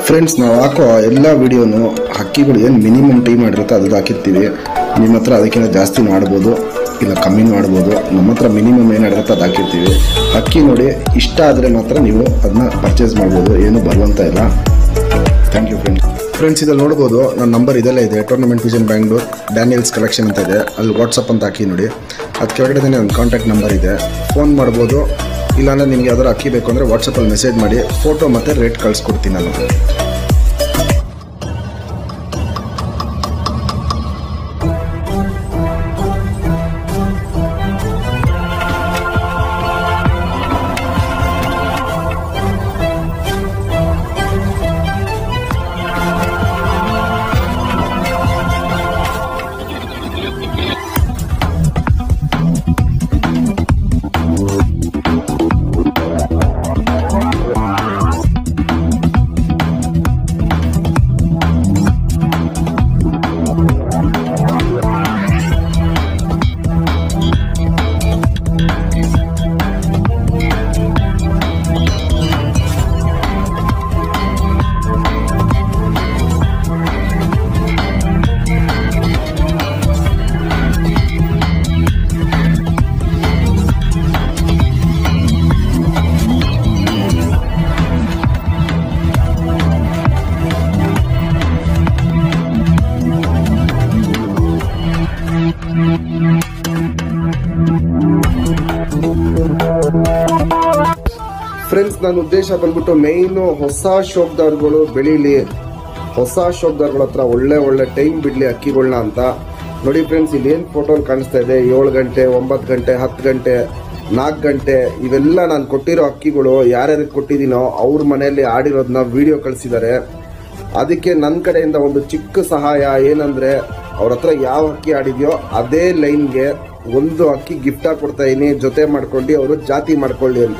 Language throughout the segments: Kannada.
ಫ್ರೆಂಡ್ಸ್ ನಾವು ಹಾಕೋ ಎಲ್ಲ ವಿಡಿಯೋನು ಹಕ್ಕಿಗಳು ಏನು ಮಿನಿಮಮ್ ಟೈಮ್ ಮಾಡಿರುತ್ತೆ ಅದು ಹಾಕಿರ್ತೀವಿ ನಿಮ್ಮ ಹತ್ರ ಅದಕ್ಕಿಂತ ಜಾಸ್ತಿ ಮಾಡ್ಬೋದು ಇಲ್ಲ ಕಮ್ಮಿ ಮಾಡ್ಬೋದು ನಮ್ಮ ಹತ್ರ ಮಿನಿಮಮ್ ಏನು ಇರುತ್ತೆ ಅದು ಹಾಕಿರ್ತೀವಿ ಹಕ್ಕಿ ನೋಡಿ ಇಷ್ಟ ಆದರೆ ಮಾತ್ರ ನೀವು ಅದನ್ನ ಪರ್ಚೇಸ್ ಮಾಡ್ಬೋದು ಏನು ಬರುವಂತ ಇಲ್ಲ ಥ್ಯಾಂಕ್ ಯು ಫ್ರೆಂಡ್ಸ್ ಫ್ರೆಂಡ್ಸ್ ಇದಲ್ಲಿ ನೋಡ್ಬೋದು ನನ್ನ ನಂಬರ್ ಇದೆಲ್ಲ ಇದೆ tournament vision Bangalore Daniel's collection ಅಂತ ಇದೆ ಅಲ್ಲಿ ವಾಟ್ಸಪ್ ಅಂತ ಹಾಕಿ ನೋಡಿ ಅದು ಕೆಳಗಡೆ ನನ್ನ ಕಾಂಟ್ಯಾಕ್ಟ್ ನಂಬರ್ ಇದೆ ಫೋನ್ ಮಾಡ್ಬೋದು ಇಲ್ಲಾಂದ್ರೆ ನಿಮ್ಗೆ ಯಾವ್ದಾರು ಅಕ್ಕಿ ಬೇಕು ಅಂದರೆ ವಾಟ್ಸಪ್ಪಲ್ಲಿ ಮೆಸೇಜ್ ಮಾಡಿ ಫೋಟೋ ಮತ್ತು ರೇಟ್ ಕಳಿಸ್ಕೊಡ್ತೀನಿ ನಾನು ಫ್ರೆಂಡ್ಸ್ ನನ್ನ ಉದ್ದೇಶ ಬಂದ್ಬಿಟ್ಟು ಮೇಯ್ನು ಹೊಸ ಶೋಕ್ದಾರ್ಗಳು ಬೆಳೀಲಿ ಹೊಸ ಶೋಕ್ದಾರ್ಗಳ ಹತ್ರ ಒಳ್ಳೆ ಒಳ್ಳೆ ಟೈಮ್ ಬಿಡಲಿ ಅಕ್ಕಿಗಳನ್ನ ಅಂತ ನೋಡಿ ಫ್ರೆಂಡ್ಸ್ ಇಲ್ಲಿ ಏನು ಫೋಟೋ ಕಾಣಿಸ್ತಾ ಇದೆ ಏಳು ಗಂಟೆ ಒಂಬತ್ತು ಗಂಟೆ ಹತ್ತು ಗಂಟೆ ನಾಲ್ಕು ಗಂಟೆ ಇವೆಲ್ಲ ನಾನು ಕೊಟ್ಟಿರೋ ಅಕ್ಕಿಗಳು ಯಾರ್ಯಾರಿಗೆ ಕೊಟ್ಟಿದ್ದೀನೋ ಅವ್ರ ಮನೆಯಲ್ಲಿ ಆಡಿರೋದನ್ನ ವಿಡಿಯೋ ಕಳಿಸಿದ್ದಾರೆ ಅದಕ್ಕೆ ನನ್ನ ಕಡೆಯಿಂದ ಒಂದು ಚಿಕ್ಕ ಸಹಾಯ ಏನಂದ್ರೆ ಅವ್ರ ಹತ್ರ ಯಾವ ಅಕ್ಕಿ ಆಡಿದ್ಯೋ ಅದೇ ಲೈನ್ಗೆ ಒಂದು ಅಕ್ಕಿ ಗಿಫ್ಟ್ ಆಗಿ ಕೊಡ್ತಾ ಇದೀನಿ ಜೊತೆ ಮಾಡ್ಕೊಂಡು ಅವರು ಜಾತಿ ಮಾಡ್ಕೊಳ್ಳಿ ಅಂತ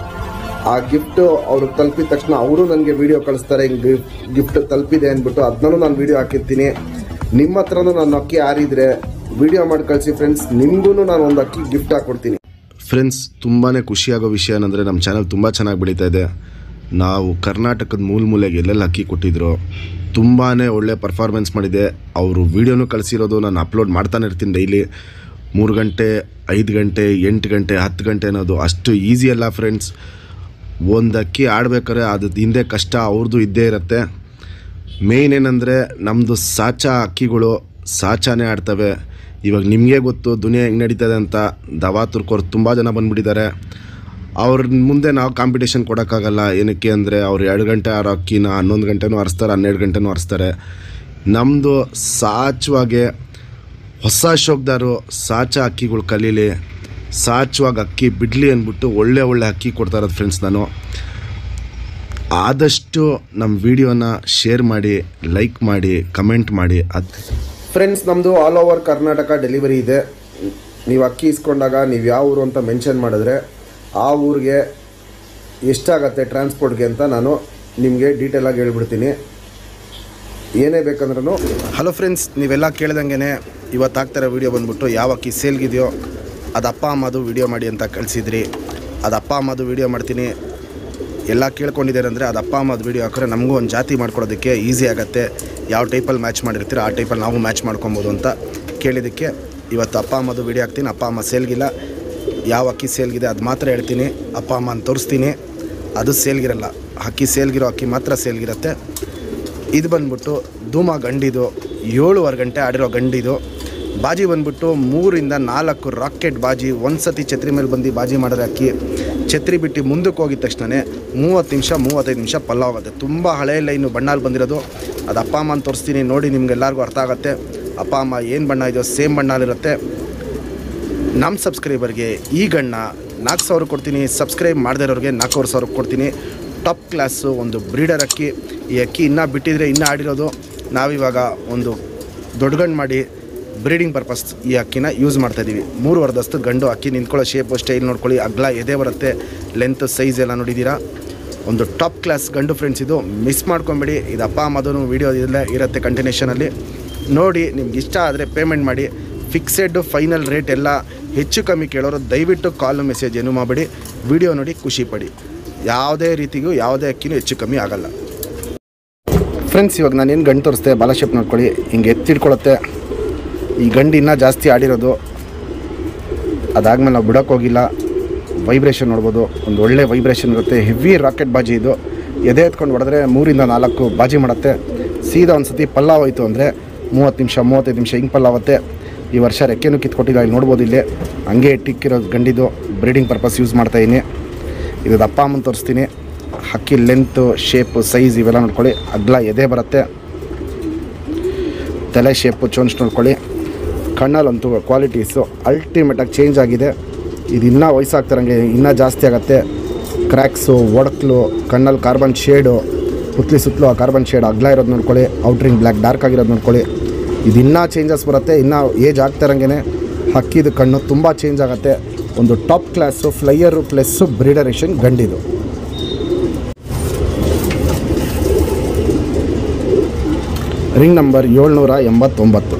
ಆ ಗಿಫ್ಟ್ ಅವ್ರು ತಲುಪಿದ ತಕ್ಷಣ ಅವರು ನನಗೆ ವಿಡಿಯೋ ಕಳಿಸ್ತಾರೆ ಹಿಂಗೆ ಗಿಫ್ಟ್ ತಲುಪಿದೆ ಅಂದ್ಬಿಟ್ಟು ಅದನ್ನೂ ನಾನು ವಿಡಿಯೋ ಹಾಕಿರ್ತೀನಿ ನಿಮ್ಮ ಹತ್ರನೂ ನಾನು ಅಕ್ಕಿ ಆರಿದ್ರೆ ವಿಡಿಯೋ ಮಾಡಿ ಕಳಿಸಿ ಫ್ರೆಂಡ್ಸ್ ನಿಮಗೂ ನಾನು ಒಂದು ಅಕ್ಕಿ ಗಿಫ್ಟ್ ಹಾಕ್ಕೊಡ್ತೀನಿ ಫ್ರೆಂಡ್ಸ್ ತುಂಬಾ ಖುಷಿಯಾಗೋ ವಿಷಯ ಏನಂದರೆ ನಮ್ಮ ಚಾನಲ್ ತುಂಬ ಚೆನ್ನಾಗಿ ಬೆಳೀತಾ ಇದೆ ನಾವು ಕರ್ನಾಟಕದ ಮೂಲ ಮೂಲೆಗೆ ಎಲ್ಲೆಲ್ಲಿ ಅಕ್ಕಿ ಕೊಟ್ಟಿದ್ರು ತುಂಬಾ ಒಳ್ಳೆ ಪರ್ಫಾರ್ಮೆನ್ಸ್ ಮಾಡಿದೆ ಅವರು ವೀಡಿಯೋನು ಕಳಿಸಿರೋದು ನಾನು ಅಪ್ಲೋಡ್ ಮಾಡ್ತಾನೆ ಇರ್ತೀನಿ ಡೈಲಿ ಮೂರು ಗಂಟೆ ಐದು ಗಂಟೆ ಎಂಟು ಗಂಟೆ ಹತ್ತು ಗಂಟೆ ಅನ್ನೋದು ಅಷ್ಟು ಈಸಿ ಅಲ್ಲ ಫ್ರೆಂಡ್ಸ್ ಒಂದು ಅಕ್ಕಿ ಆಡ್ಬೇಕಾದ್ರೆ ಅದು ಹಿಂದೆ ಕಷ್ಟ ಅವ್ರದ್ದು ಇದ್ದೇ ಇರುತ್ತೆ ಮೇಯ್ನ್ ಏನಂದರೆ ನಮ್ಮದು ಸಾಚಾ ಅಕ್ಕಿಗಳು ಸಾಚಾನೇ ಆಡ್ತವೆ ಇವಾಗ ನಿಮಗೆ ಗೊತ್ತು ದುನಿಯಾ ಹೆಂಗೆ ನಡೀತದೆ ಅಂತ ದವಾ ತುರ್ಕೋರು ತುಂಬ ಜನ ಬಂದುಬಿಟ್ಟಿದ್ದಾರೆ ಅವ್ರ ಮುಂದೆ ನಾವು ಕಾಂಪಿಟೇಷನ್ ಕೊಡೋಕ್ಕಾಗಲ್ಲ ಏನಕ್ಕೆ ಅಂದರೆ ಅವ್ರು ಎರಡು ಗಂಟೆ ಆರೋ ಅಕ್ಕಿನ ಹನ್ನೊಂದು ಗಂಟೆನೂ ಹರಿಸ್ತಾರೆ ಹನ್ನೆರಡು ಗಂಟೆನೂ ಹರಿಸ್ತಾರೆ ನಮ್ಮದು ಸಾಚವಾಗೆ ಹೊಸ ಶೋಕ್ದಾರು ಸಾಚ ಅಕ್ಕಿಗಳು ಕಲೀಲಿ ಸಾಚವಾಗಿ ಅಕ್ಕಿ ಬಿಡಲಿ ಅಂದ್ಬಿಟ್ಟು ಒಳ್ಳೆ ಒಳ್ಳೆ ಅಕ್ಕಿ ಕೊಡ್ತಾ ಇರೋದು ಫ್ರೆಂಡ್ಸ್ ನಾನು ಆದಷ್ಟು ನಮ್ಮ ವಿಡಿಯೋನ ಶೇರ್ ಮಾಡಿ ಲೈಕ್ ಮಾಡಿ ಕಮೆಂಟ್ ಮಾಡಿ ಅದು ಫ್ರೆಂಡ್ಸ್ ನಮ್ಮದು ಆಲ್ ಓವರ್ ಕರ್ನಾಟಕ ಡೆಲಿವರಿ ಇದೆ ನೀವು ಅಕ್ಕಿ ಇಸ್ಕೊಂಡಾಗ ನೀವು ಯಾವ ಊರು ಅಂತ ಮೆನ್ಷನ್ ಮಾಡಿದ್ರೆ ಆ ಊರಿಗೆ ಎಷ್ಟಾಗತ್ತೆ ಟ್ರಾನ್ಸ್ಪೋರ್ಟ್ಗೆ ಅಂತ ನಾನು ನಿಮಗೆ ಡೀಟೇಲಾಗಿ ಹೇಳ್ಬಿಡ್ತೀನಿ ಏನೇ ಬೇಕಂದ್ರೂ ಹಲೋ ಫ್ರೆಂಡ್ಸ್ ನೀವೆಲ್ಲ ಕೇಳ್ದಂಗೆ ಇವತ್ತು ಆಗ್ತಿರೋ ವಿಡಿಯೋ ಬಂದ್ಬಿಟ್ಟು ಯಾವ ಅಕ್ಕಿ ಸೇಲ್ಗಿದೆಯೋ ಅದು ಅಪ್ಪ ಅಮ್ಮದು ವಿಡಿಯೋ ಮಾಡಿ ಅಂತ ಕಳಿಸಿದ್ರಿ ಅದು ಅಪ್ಪ ಅಮ್ಮದು ವಿಡಿಯೋ ಮಾಡ್ತೀನಿ ಎಲ್ಲ ಕೇಳ್ಕೊಂಡಿದ್ದಾರೆ ಅಂದರೆ ಅದು ಅಪ್ಪ ಅಮ್ಮದು ವಿಡಿಯೋ ಹಾಕಿದ್ರೆ ನಮಗೂ ಒಂದು ಜಾತಿ ಮಾಡ್ಕೊಡೋದಕ್ಕೆ ಈಸಿ ಆಗುತ್ತೆ ಯಾವ ಟೈಪಲ್ಲಿ ಮ್ಯಾಚ್ ಮಾಡಿರ್ತೀರ ಆ ಟೈಪಲ್ಲಿ ನಾವು ಮ್ಯಾಚ್ ಮಾಡ್ಕೊಬೋದು ಅಂತ ಕೇಳಿದ್ದಕ್ಕೆ ಇವತ್ತು ಅಪ್ಪ ಅಮ್ಮದು ವಿಡಿಯೋ ಹಾಕ್ತೀನಿ ಅಪ್ಪ ಅಮ್ಮ ಸೇಲ್ಗಿಲ್ಲ ಯಾವ ಅಕ್ಕಿ ಸೇಲ್ಗಿದೆ ಅದು ಮಾತ್ರ ಹೇಳ್ತೀನಿ ಅಪ್ಪ ಅಮ್ಮನ ತೋರಿಸ್ತೀನಿ ಅದು ಸೇಲ್ಗಿರಲ್ಲ ಅಕ್ಕಿ ಸೇಲ್ಗಿರೋ ಅಕ್ಕಿ ಮಾತ್ರ ಸೇಲ್ಗಿರುತ್ತೆ ಇದು ಬಂದ್ಬಿಟ್ಟು ಧೂಮ ಗಂಡಿದು ಏಳುವರೆ ಗಂಟೆ ಆಡಿರೋ ಗಂಡಿದು ಬಾಜಿ ಬಂದ್ಬಿಟ್ಟು ಮೂರಿಂದ ನಾಲ್ಕು ರಾಕೆಟ್ ಬಾಜಿ ಒಂದು ಸತಿ ಛತ್ರಿ ಮೇಲೆ ಬಂದು ಬಾಜಿ ಮಾಡಿದ್ರೆ ಅಕ್ಕಿ ಛತ್ರಿ ಬಿಟ್ಟು ಮುಂದಕ್ಕೆ ಹೋಗಿದ ತಕ್ಷಣವೇ ಮೂವತ್ತು ನಿಮಿಷ ಮೂವತ್ತೈದು ನಿಮಿಷ ಪಲ್ಲಾವ್ ಆಗುತ್ತೆ ತುಂಬ ಹಳೆ ಲೈನು ಬಣ್ಣಲ್ಲಿ ಬಂದಿರೋದು ಅದು ಅಪ್ಪ ಅಮ್ಮನ ತೋರಿಸ್ತೀನಿ ನೋಡಿ ನಿಮ್ಗೆಲ್ಲರಿಗೂ ಅರ್ಥ ಆಗುತ್ತೆ ಅಪ್ಪ ಅಮ್ಮ ಏನು ಬಣ್ಣ ಇದೆಯೋ ಸೇಮ್ ಬಣ್ಣಲ್ಲಿರುತ್ತೆ ನಮ್ಮ ಸಬ್ಸ್ಕ್ರೈಬರ್ಗೆ ಈ ಗಣ್ಣ ನಾಲ್ಕು ಸಾವಿರ ಕೊಡ್ತೀನಿ ಸಬ್ಸ್ಕ್ರೈಬ್ ಮಾಡದೇ ಇರೋರಿಗೆ ನಾಲ್ಕೂವರೆ ಸಾವಿರ ಕೊಡ್ತೀನಿ ಟಾಪ್ ಕ್ಲಾಸು ಒಂದು ಬ್ರೀಡರ್ ಅಕ್ಕಿ ಈ ಅಕ್ಕಿ ಇನ್ನೂ ಬಿಟ್ಟಿದ್ರೆ ಇನ್ನೂ ಆಡಿರೋದು ನಾವಿವಾಗ ಒಂದು ದೊಡ್ಡ ಗಂಡು ಮಾಡಿ ಬ್ರೀಡಿಂಗ್ ಪರ್ಪಸ್ ಈ ಅಕ್ಕಿನ ಯೂಸ್ ಮಾಡ್ತಾಯಿದ್ದೀವಿ ಮೂರು ವರ್ದಸ್ತು ಗಂಡು ಅಕ್ಕಿ ನಿಂತ್ಕೊಳ್ಳೋ ಶೇಪು ಸ್ಟೈಲ್ ನೋಡ್ಕೊಳ್ಳಿ ಅಗ್ಲ ಎದೆ ಬರುತ್ತೆ ಲೆಂತ್ ಸೈಜ್ ಎಲ್ಲ ನೋಡಿದ್ದೀರಾ ಒಂದು ಟಾಪ್ ಕ್ಲಾಸ್ ಗಂಡು ಫ್ರೆಂಡ್ಸ್ ಇದು ಮಿಸ್ ಮಾಡ್ಕೊಂಬೇಡಿ ಇದು ಅಪ್ಪ ಅಮ್ಮದೂ ವೀಡಿಯೋ ಇಲ್ಲೇ ಇರುತ್ತೆ ಕಂಟಿನ್ಯೂಷನಲ್ಲಿ ನೋಡಿ ನಿಮ್ಗೆ ಇಷ್ಟ ಆದರೆ ಪೇಮೆಂಟ್ ಮಾಡಿ ಫಿಕ್ಸೆಡ್ ಫೈನಲ್ ರೇಟ್ ಎಲ್ಲ ಹೆಚ್ಚು ಕಮ್ಮಿ ಕೇಳೋರು ದಯವಿಟ್ಟು ಕಾಲ್ ಮೆಸೇಜ್ ಏನು ಮಾಡಬೇಡಿ ವಿಡಿಯೋ ನೋಡಿ ಖುಷಿ ಪಡಿ ಯಾವುದೇ ರೀತಿಗೂ ಯಾವುದೇ ಅಕ್ಕಿನೂ ಹೆಚ್ಚು ಕಮ್ಮಿ ಆಗಲ್ಲ ಫ್ರೆಂಡ್ಸ್ ಇವಾಗ ನಾನೇನು ಗಂಡು ತೋರಿಸ್ದೆ ಬಾಲ ಶೇಪ್ ನೋಡ್ಕೊಳ್ಳಿ ಹಿಂಗೆ ಎತ್ತಿಡ್ಕೊಳತ್ತೆ ಈ ಗಂಡು ಇನ್ನೂ ಜಾಸ್ತಿ ಆಡಿರೋದು ಅದಾದ್ಮೇಲೆ ನಾವು ಬಿಡೋಕೆ ಹೋಗಿಲ್ಲ ವೈಬ್ರೇಷನ್ ನೋಡ್ಬೋದು ಒಂದು ಒಳ್ಳೆ ವೈಬ್ರೇಷನ್ ಇರುತ್ತೆ ಹೆವಿ ರಾಕೆಟ್ ಬಾಜಿ ಇದು ಎದೆ ಎತ್ಕೊಂಡು ಹೊಡೆದ್ರೆ ಮೂರಿಂದ ನಾಲ್ಕು ಬಾಜಿ ಮಾಡುತ್ತೆ ಸೀದಾ ಒಂದು ಸತಿ ಪಲ್ಲಾವ್ ಹೋಯ್ತು ಅಂದರೆ ಮೂವತ್ತು ನಿಮಿಷ ಮೂವತ್ತೈದು ನಿಮಿಷ ಹಿಂಗೆ ಪಲ್ಲಾವತ್ತೆ ಈ ವರ್ಷ ರೆಕ್ಕೆನೂ ಕಿತ್ಕೊಟ್ಟಿಲ್ಲ ಇಲ್ಲಿ ನೋಡ್ಬೋದು ಇಲ್ಲಿ ಹಂಗೆ ಟಿಕ್ಕಿರೋ ಗಂಡಿದು ಬ್ರೀಡಿಂಗ್ ಪರ್ಪಸ್ ಯೂಸ್ ಮಾಡ್ತಾಯಿದ್ದೀನಿ ಇದು ಅಪ್ಪ ಅಮ್ಮನ ತೋರಿಸ್ತೀನಿ ಹಕ್ಕಿ ಲೆಂತು ಶೇಪು ಸೈಜ್ ಇವೆಲ್ಲ ನೋಡ್ಕೊಳ್ಳಿ ಅಗ್ಲ ಎದೆ ಬರುತ್ತೆ ತಲೆ ಶೇಪು ಚೋನ್ಸ್ ನೋಡ್ಕೊಳ್ಳಿ ಕಣ್ಣಲ್ಲಂತೂ ಕ್ವಾಲಿಟೀಸು ಅಲ್ಟಿಮೇಟಾಗಿ ಚೇಂಜ್ ಆಗಿದೆ ಇದು ಇನ್ನೂ ವಯಸ್ಸಾಗ್ತಿರಂಗೆ ಇನ್ನೂ ಜಾಸ್ತಿ ಆಗುತ್ತೆ ಕ್ರ್ಯಾಕ್ಸು ಒಡಕ್ಲು ಕಣ್ಣಲ್ಲಿ ಕಾರ್ಬನ್ ಶೇಡು ಪುತ್ಲಿ ಸುತ್ತಲೂ ಆ ಕಾರ್ಬನ್ ಶೇಡ್ ಅಗ್ಲ ಇರೋದು ನೋಡ್ಕೊಳ್ಳಿ ಔಟ್ರಿಂಗ್ ಬ್ಲ್ಯಾಕ್ ಡಾರ್ಕ್ ಆಗಿರೋದು ನೋಡ್ಕೊಳ್ಳಿ ಇದು ಇನ್ನೂ ಚೇಂಜಸ್ ಬರುತ್ತೆ ಇನ್ನೂ ಏಜ್ ಆಗ್ತಿರಂಗೆ ಹಕ್ಕಿದು ಕಣ್ಣು ತುಂಬ ಚೇಂಜ್ ಆಗುತ್ತೆ ಒಂದು ಟಾಪ್ ಕ್ಲಾಸು ಫ್ಲೈಯರು ಪ್ಲಸ್ಸು ಬ್ರೀಡರೇಷನ್ ಗಂಡಿದು ರಿಂಗ್ ನಂಬರ್ ಏಳ್ನೂರ ಎಂಬತ್ತೊಂಬತ್ತು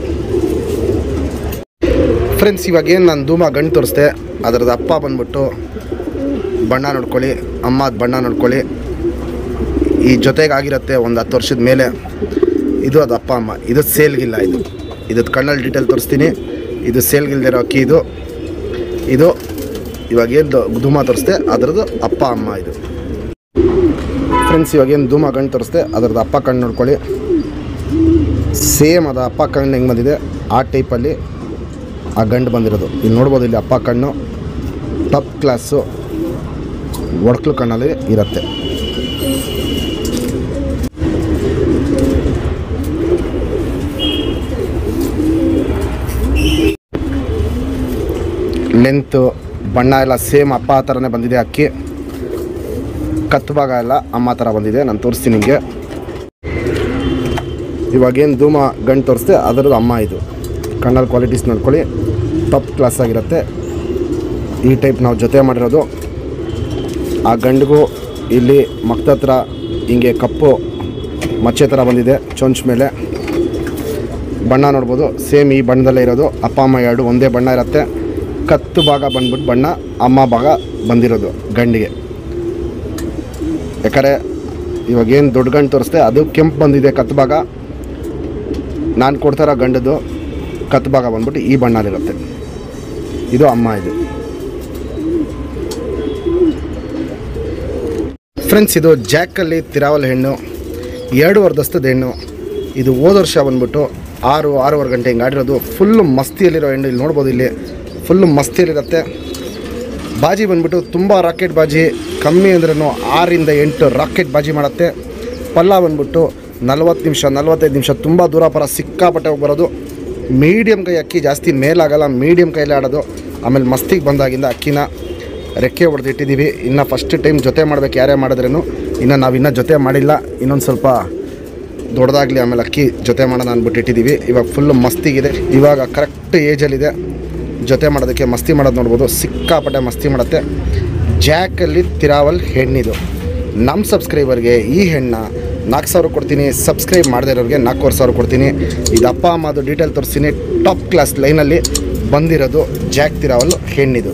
ಫ್ರೆಂಡ್ಸ್ ಇವಾಗ ಏನು ನಾನು ಧೂಮ ಗಂಡು ತೋರಿಸ್ದೆ ಅದರದ್ದು ಅಪ್ಪ ಬಂದ್ಬಿಟ್ಟು ಬಣ್ಣ ನೋಡ್ಕೊಳ್ಳಿ ಅಮ್ಮದ ಬಣ್ಣ ನೋಡ್ಕೊಳ್ಳಿ ಈ ಜೊತೆಗಾಗಿರುತ್ತೆ ಒಂದು ಹತ್ತು ವರ್ಷದ ಮೇಲೆ ಇದು ಅದು ಅಪ್ಪ ಅಮ್ಮ ಇದು ಸೇಲ್ಗಿಲ್ಲ ಇದು ಇದ್ದು ಕಣ್ಣಲ್ಲಿ ಡೀಟೇಲ್ ತೋರಿಸ್ತೀನಿ ಇದು ಸೇಲ್ಗಿಲ್ದಿರೋ ಅಕ್ಕಿ ಇದು ಇದು ಇವಾಗ ಏನು ಧೂಮ ತೋರಿಸ್ದೆ ಅದರದ್ದು ಅಪ್ಪ ಅಮ್ಮ ಇದು ಫ್ರೆಂಡ್ಸ್ ಇವಾಗ ಏನು ಧೂಮ ಗಂಡು ತೋರಿಸ್ದೆ ಅದರದ್ದು ಅಪ್ಪ ಕಣ್ಣು ನೋಡ್ಕೊಳ್ಳಿ ಸೇಮ್ ಅದು ಅಪ್ಪ ಕಣ್ಣು ಹೆಂಗೆ ಬಂದಿದೆ ಆ ಟೈಪಲ್ಲಿ ಆ ಗಂಡು ಬಂದಿರೋದು ಇಲ್ಲಿ ನೋಡ್ಬೋದು ಇಲ್ಲಿ ಅಪ್ಪ ಕಣ್ಣು ಟಾಪ್ ಕ್ಲಾಸು ಒಡಕ್ಲು ಕಣ್ಣಲ್ಲಿ ಇರುತ್ತೆ ಲೆಂತು ಬಣ್ಣ ಎಲ್ಲ ಸೇಮ್ ಅಪ್ಪ ಆ ಥರನೇ ಬಂದಿದೆ ಅಕ್ಕಿ ಕತ್ತು ಭಾಗ ಎಲ್ಲ ಅಮ್ಮ ಥರ ಬಂದಿದೆ ನಾನು ತೋರಿಸ್ತೀನಿ ನಿಮಗೆ ಇವಾಗೇನು ಧೂಮ ಗಂಡು ತೋರಿಸ್ದೆ ಅದರದ್ದು ಅಮ್ಮ ಇದು ಕಣ್ಣಲ್ಲಿ ಕ್ವಾಲಿಟೀಸ್ ನೋಡ್ಕೊಳ್ಳಿ ಟಾಪ್ ಕ್ಲಾಸ್ ಆಗಿರುತ್ತೆ ಈ ಟೈಪ್ ನಾವು ಜೊತೆ ಮಾಡಿರೋದು ಆ ಗಂಡಿಗೂ ಇಲ್ಲಿ ಮಕ್ತ ಹತ್ರ ಹಿಂಗೆ ಕಪ್ಪು ಮಚ್ಚೆ ಥರ ಬಂದಿದೆ ಚೊಂಚ್ ಮೇಲೆ ಬಣ್ಣ ನೋಡ್ಬೋದು ಸೇಮ್ ಈ ಬಣ್ಣದಲ್ಲೇ ಇರೋದು ಅಪ್ಪ ಅಮ್ಮ ಎರಡು ಒಂದೇ ಬಣ್ಣ ಇರುತ್ತೆ ಕತ್ತು ಭಾಗ ಬಂದ್ಬಿಟ್ಟು ಬಣ್ಣ ಅಮ್ಮ ಭಾಗ ಬಂದಿರೋದು ಗಂಡಿಗೆ ಯಾಕಂದರೆ ಇವಾಗೇನು ದೊಡ್ಡ ಗಂಡು ತೋರಿಸ್ದೆ ಅದು ಕೆಂಪು ಬಂದಿದೆ ಕತ್ತು ಭಾಗ ನಾನು ಕೊಡ್ತಾರೋ ಗಂಡದು ಕತ್ತು ಭಾಗ ಬಂದ್ಬಿಟ್ಟು ಈ ಬಣ್ಣದಲ್ಲಿರುತ್ತೆ ಇದು ಅಮ್ಮ ಇದು ಫ್ರೆಂಡ್ಸ್ ಇದು ಜಾಕಲ್ಲಿ ತಿರಾವಲ್ ಹೆಣ್ಣು ಎರಡು ವರ್ಧಸ್ತದ ಹೆಣ್ಣು ಇದು ಹೋದ ವರ್ಷ ಬಂದ್ಬಿಟ್ಟು ಆರು ಆರೂವರೆ ಗಂಟೆ ಹಿಂಗೆ ಆಡಿರೋದು ಫುಲ್ಲು ಮಸ್ತಿಯಲ್ಲಿರೋ ಹೆಣ್ಣು ಇಲ್ಲಿ ನೋಡ್ಬೋದು ಇಲ್ಲಿ ಫುಲ್ಲು ಮಸ್ತಿಯಲ್ಲಿರುತ್ತೆ ಬಾಜಿ ಬಂದ್ಬಿಟ್ಟು ತುಂಬ ರಾಕೆಟ್ ಬಾಜಿ ಕಮ್ಮಿ ಅಂದ್ರೂ ಆರಿಂದ ಎಂಟು ರಾಕೆಟ್ ಬಾಜಿ ಮಾಡುತ್ತೆ ಪಲ್ಲ ಬಂದ್ಬಿಟ್ಟು ನಲ್ವತ್ತು ನಿಮಿಷ ನಲ್ವತ್ತೈದು ನಿಮಿಷ ತುಂಬ ದೂರ ಪರ ಸಿಕ್ಕಾಪಟ್ಟೆ ಹೋಗಿ ಬರೋದು ಮೀಡಿಯಮ್ ಕೈ ಅಕ್ಕಿ ಜಾಸ್ತಿ ಮೇಲಾಗಲ್ಲ ಮೀಡಿಯಮ್ ಕೈಲೇ ಆಡೋದು ಆಮೇಲೆ ಮಸ್ತಿಗೆ ಬಂದಾಗಿಂದ ಅಕ್ಕಿನ ರೆಕ್ಕೆ ಹೊಡೆದು ಇಟ್ಟಿದ್ದೀವಿ ಇನ್ನು ಫಸ್ಟ್ ಟೈಮ್ ಜೊತೆ ಮಾಡ್ಬೇಕು ಯಾರೇ ಮಾಡಿದ್ರೂ ಇನ್ನು ನಾವು ಇನ್ನೂ ಜೊತೆ ಮಾಡಿಲ್ಲ ಇನ್ನೊಂದು ಸ್ವಲ್ಪ ದೊಡ್ಡದಾಗಲಿ ಆಮೇಲೆ ಅಕ್ಕಿ ಜೊತೆ ಮಾಡೋಣ ಅಂದ್ಬಿಟ್ಟು ಇಟ್ಟಿದ್ದೀವಿ ಇವಾಗ ಫುಲ್ಲು ಮಸ್ತಿಗಿದೆ ಇವಾಗ ಕರೆಕ್ಟ್ ಏಜಲ್ಲಿದೆ ಜೊತೆ ಮಾಡೋದಕ್ಕೆ ಮಸ್ತಿ ಮಾಡೋದು ನೋಡ್ಬೋದು ಸಿಕ್ಕಾಪಟ್ಟೆ ಮಸ್ತಿ ಮಾಡುತ್ತೆ ಜಾಕಲ್ಲಿ ತಿರಾವಲ್ ಹೆಣ್ಣಿದು ನಮ್ಮ ಸಬ್ಸ್ಕ್ರೈಬರ್ಗೆ ಈ ಹೆಣ್ಣ ನಾಲ್ಕು ಸಾವಿರ ಕೊಡ್ತೀನಿ ಸಬ್ಸ್ಕ್ರೈಬ್ ಮಾಡದೇ ಇರೋರಿಗೆ ನಾಲ್ಕೂವರೆ ಸಾವಿರ ಕೊಡ್ತೀನಿ ಇದು ಅಪ್ಪ ಅಮ್ಮದು ಡೀಟೇಲ್ ತೋರಿಸ್ತೀನಿ ಟಾಪ್ ಕ್ಲಾಸ್ ಲೈನಲ್ಲಿ ಬಂದಿರೋದು ಜಾಕ್ ತಿರಾವಲ್ ಹೆಣ್ಣಿದು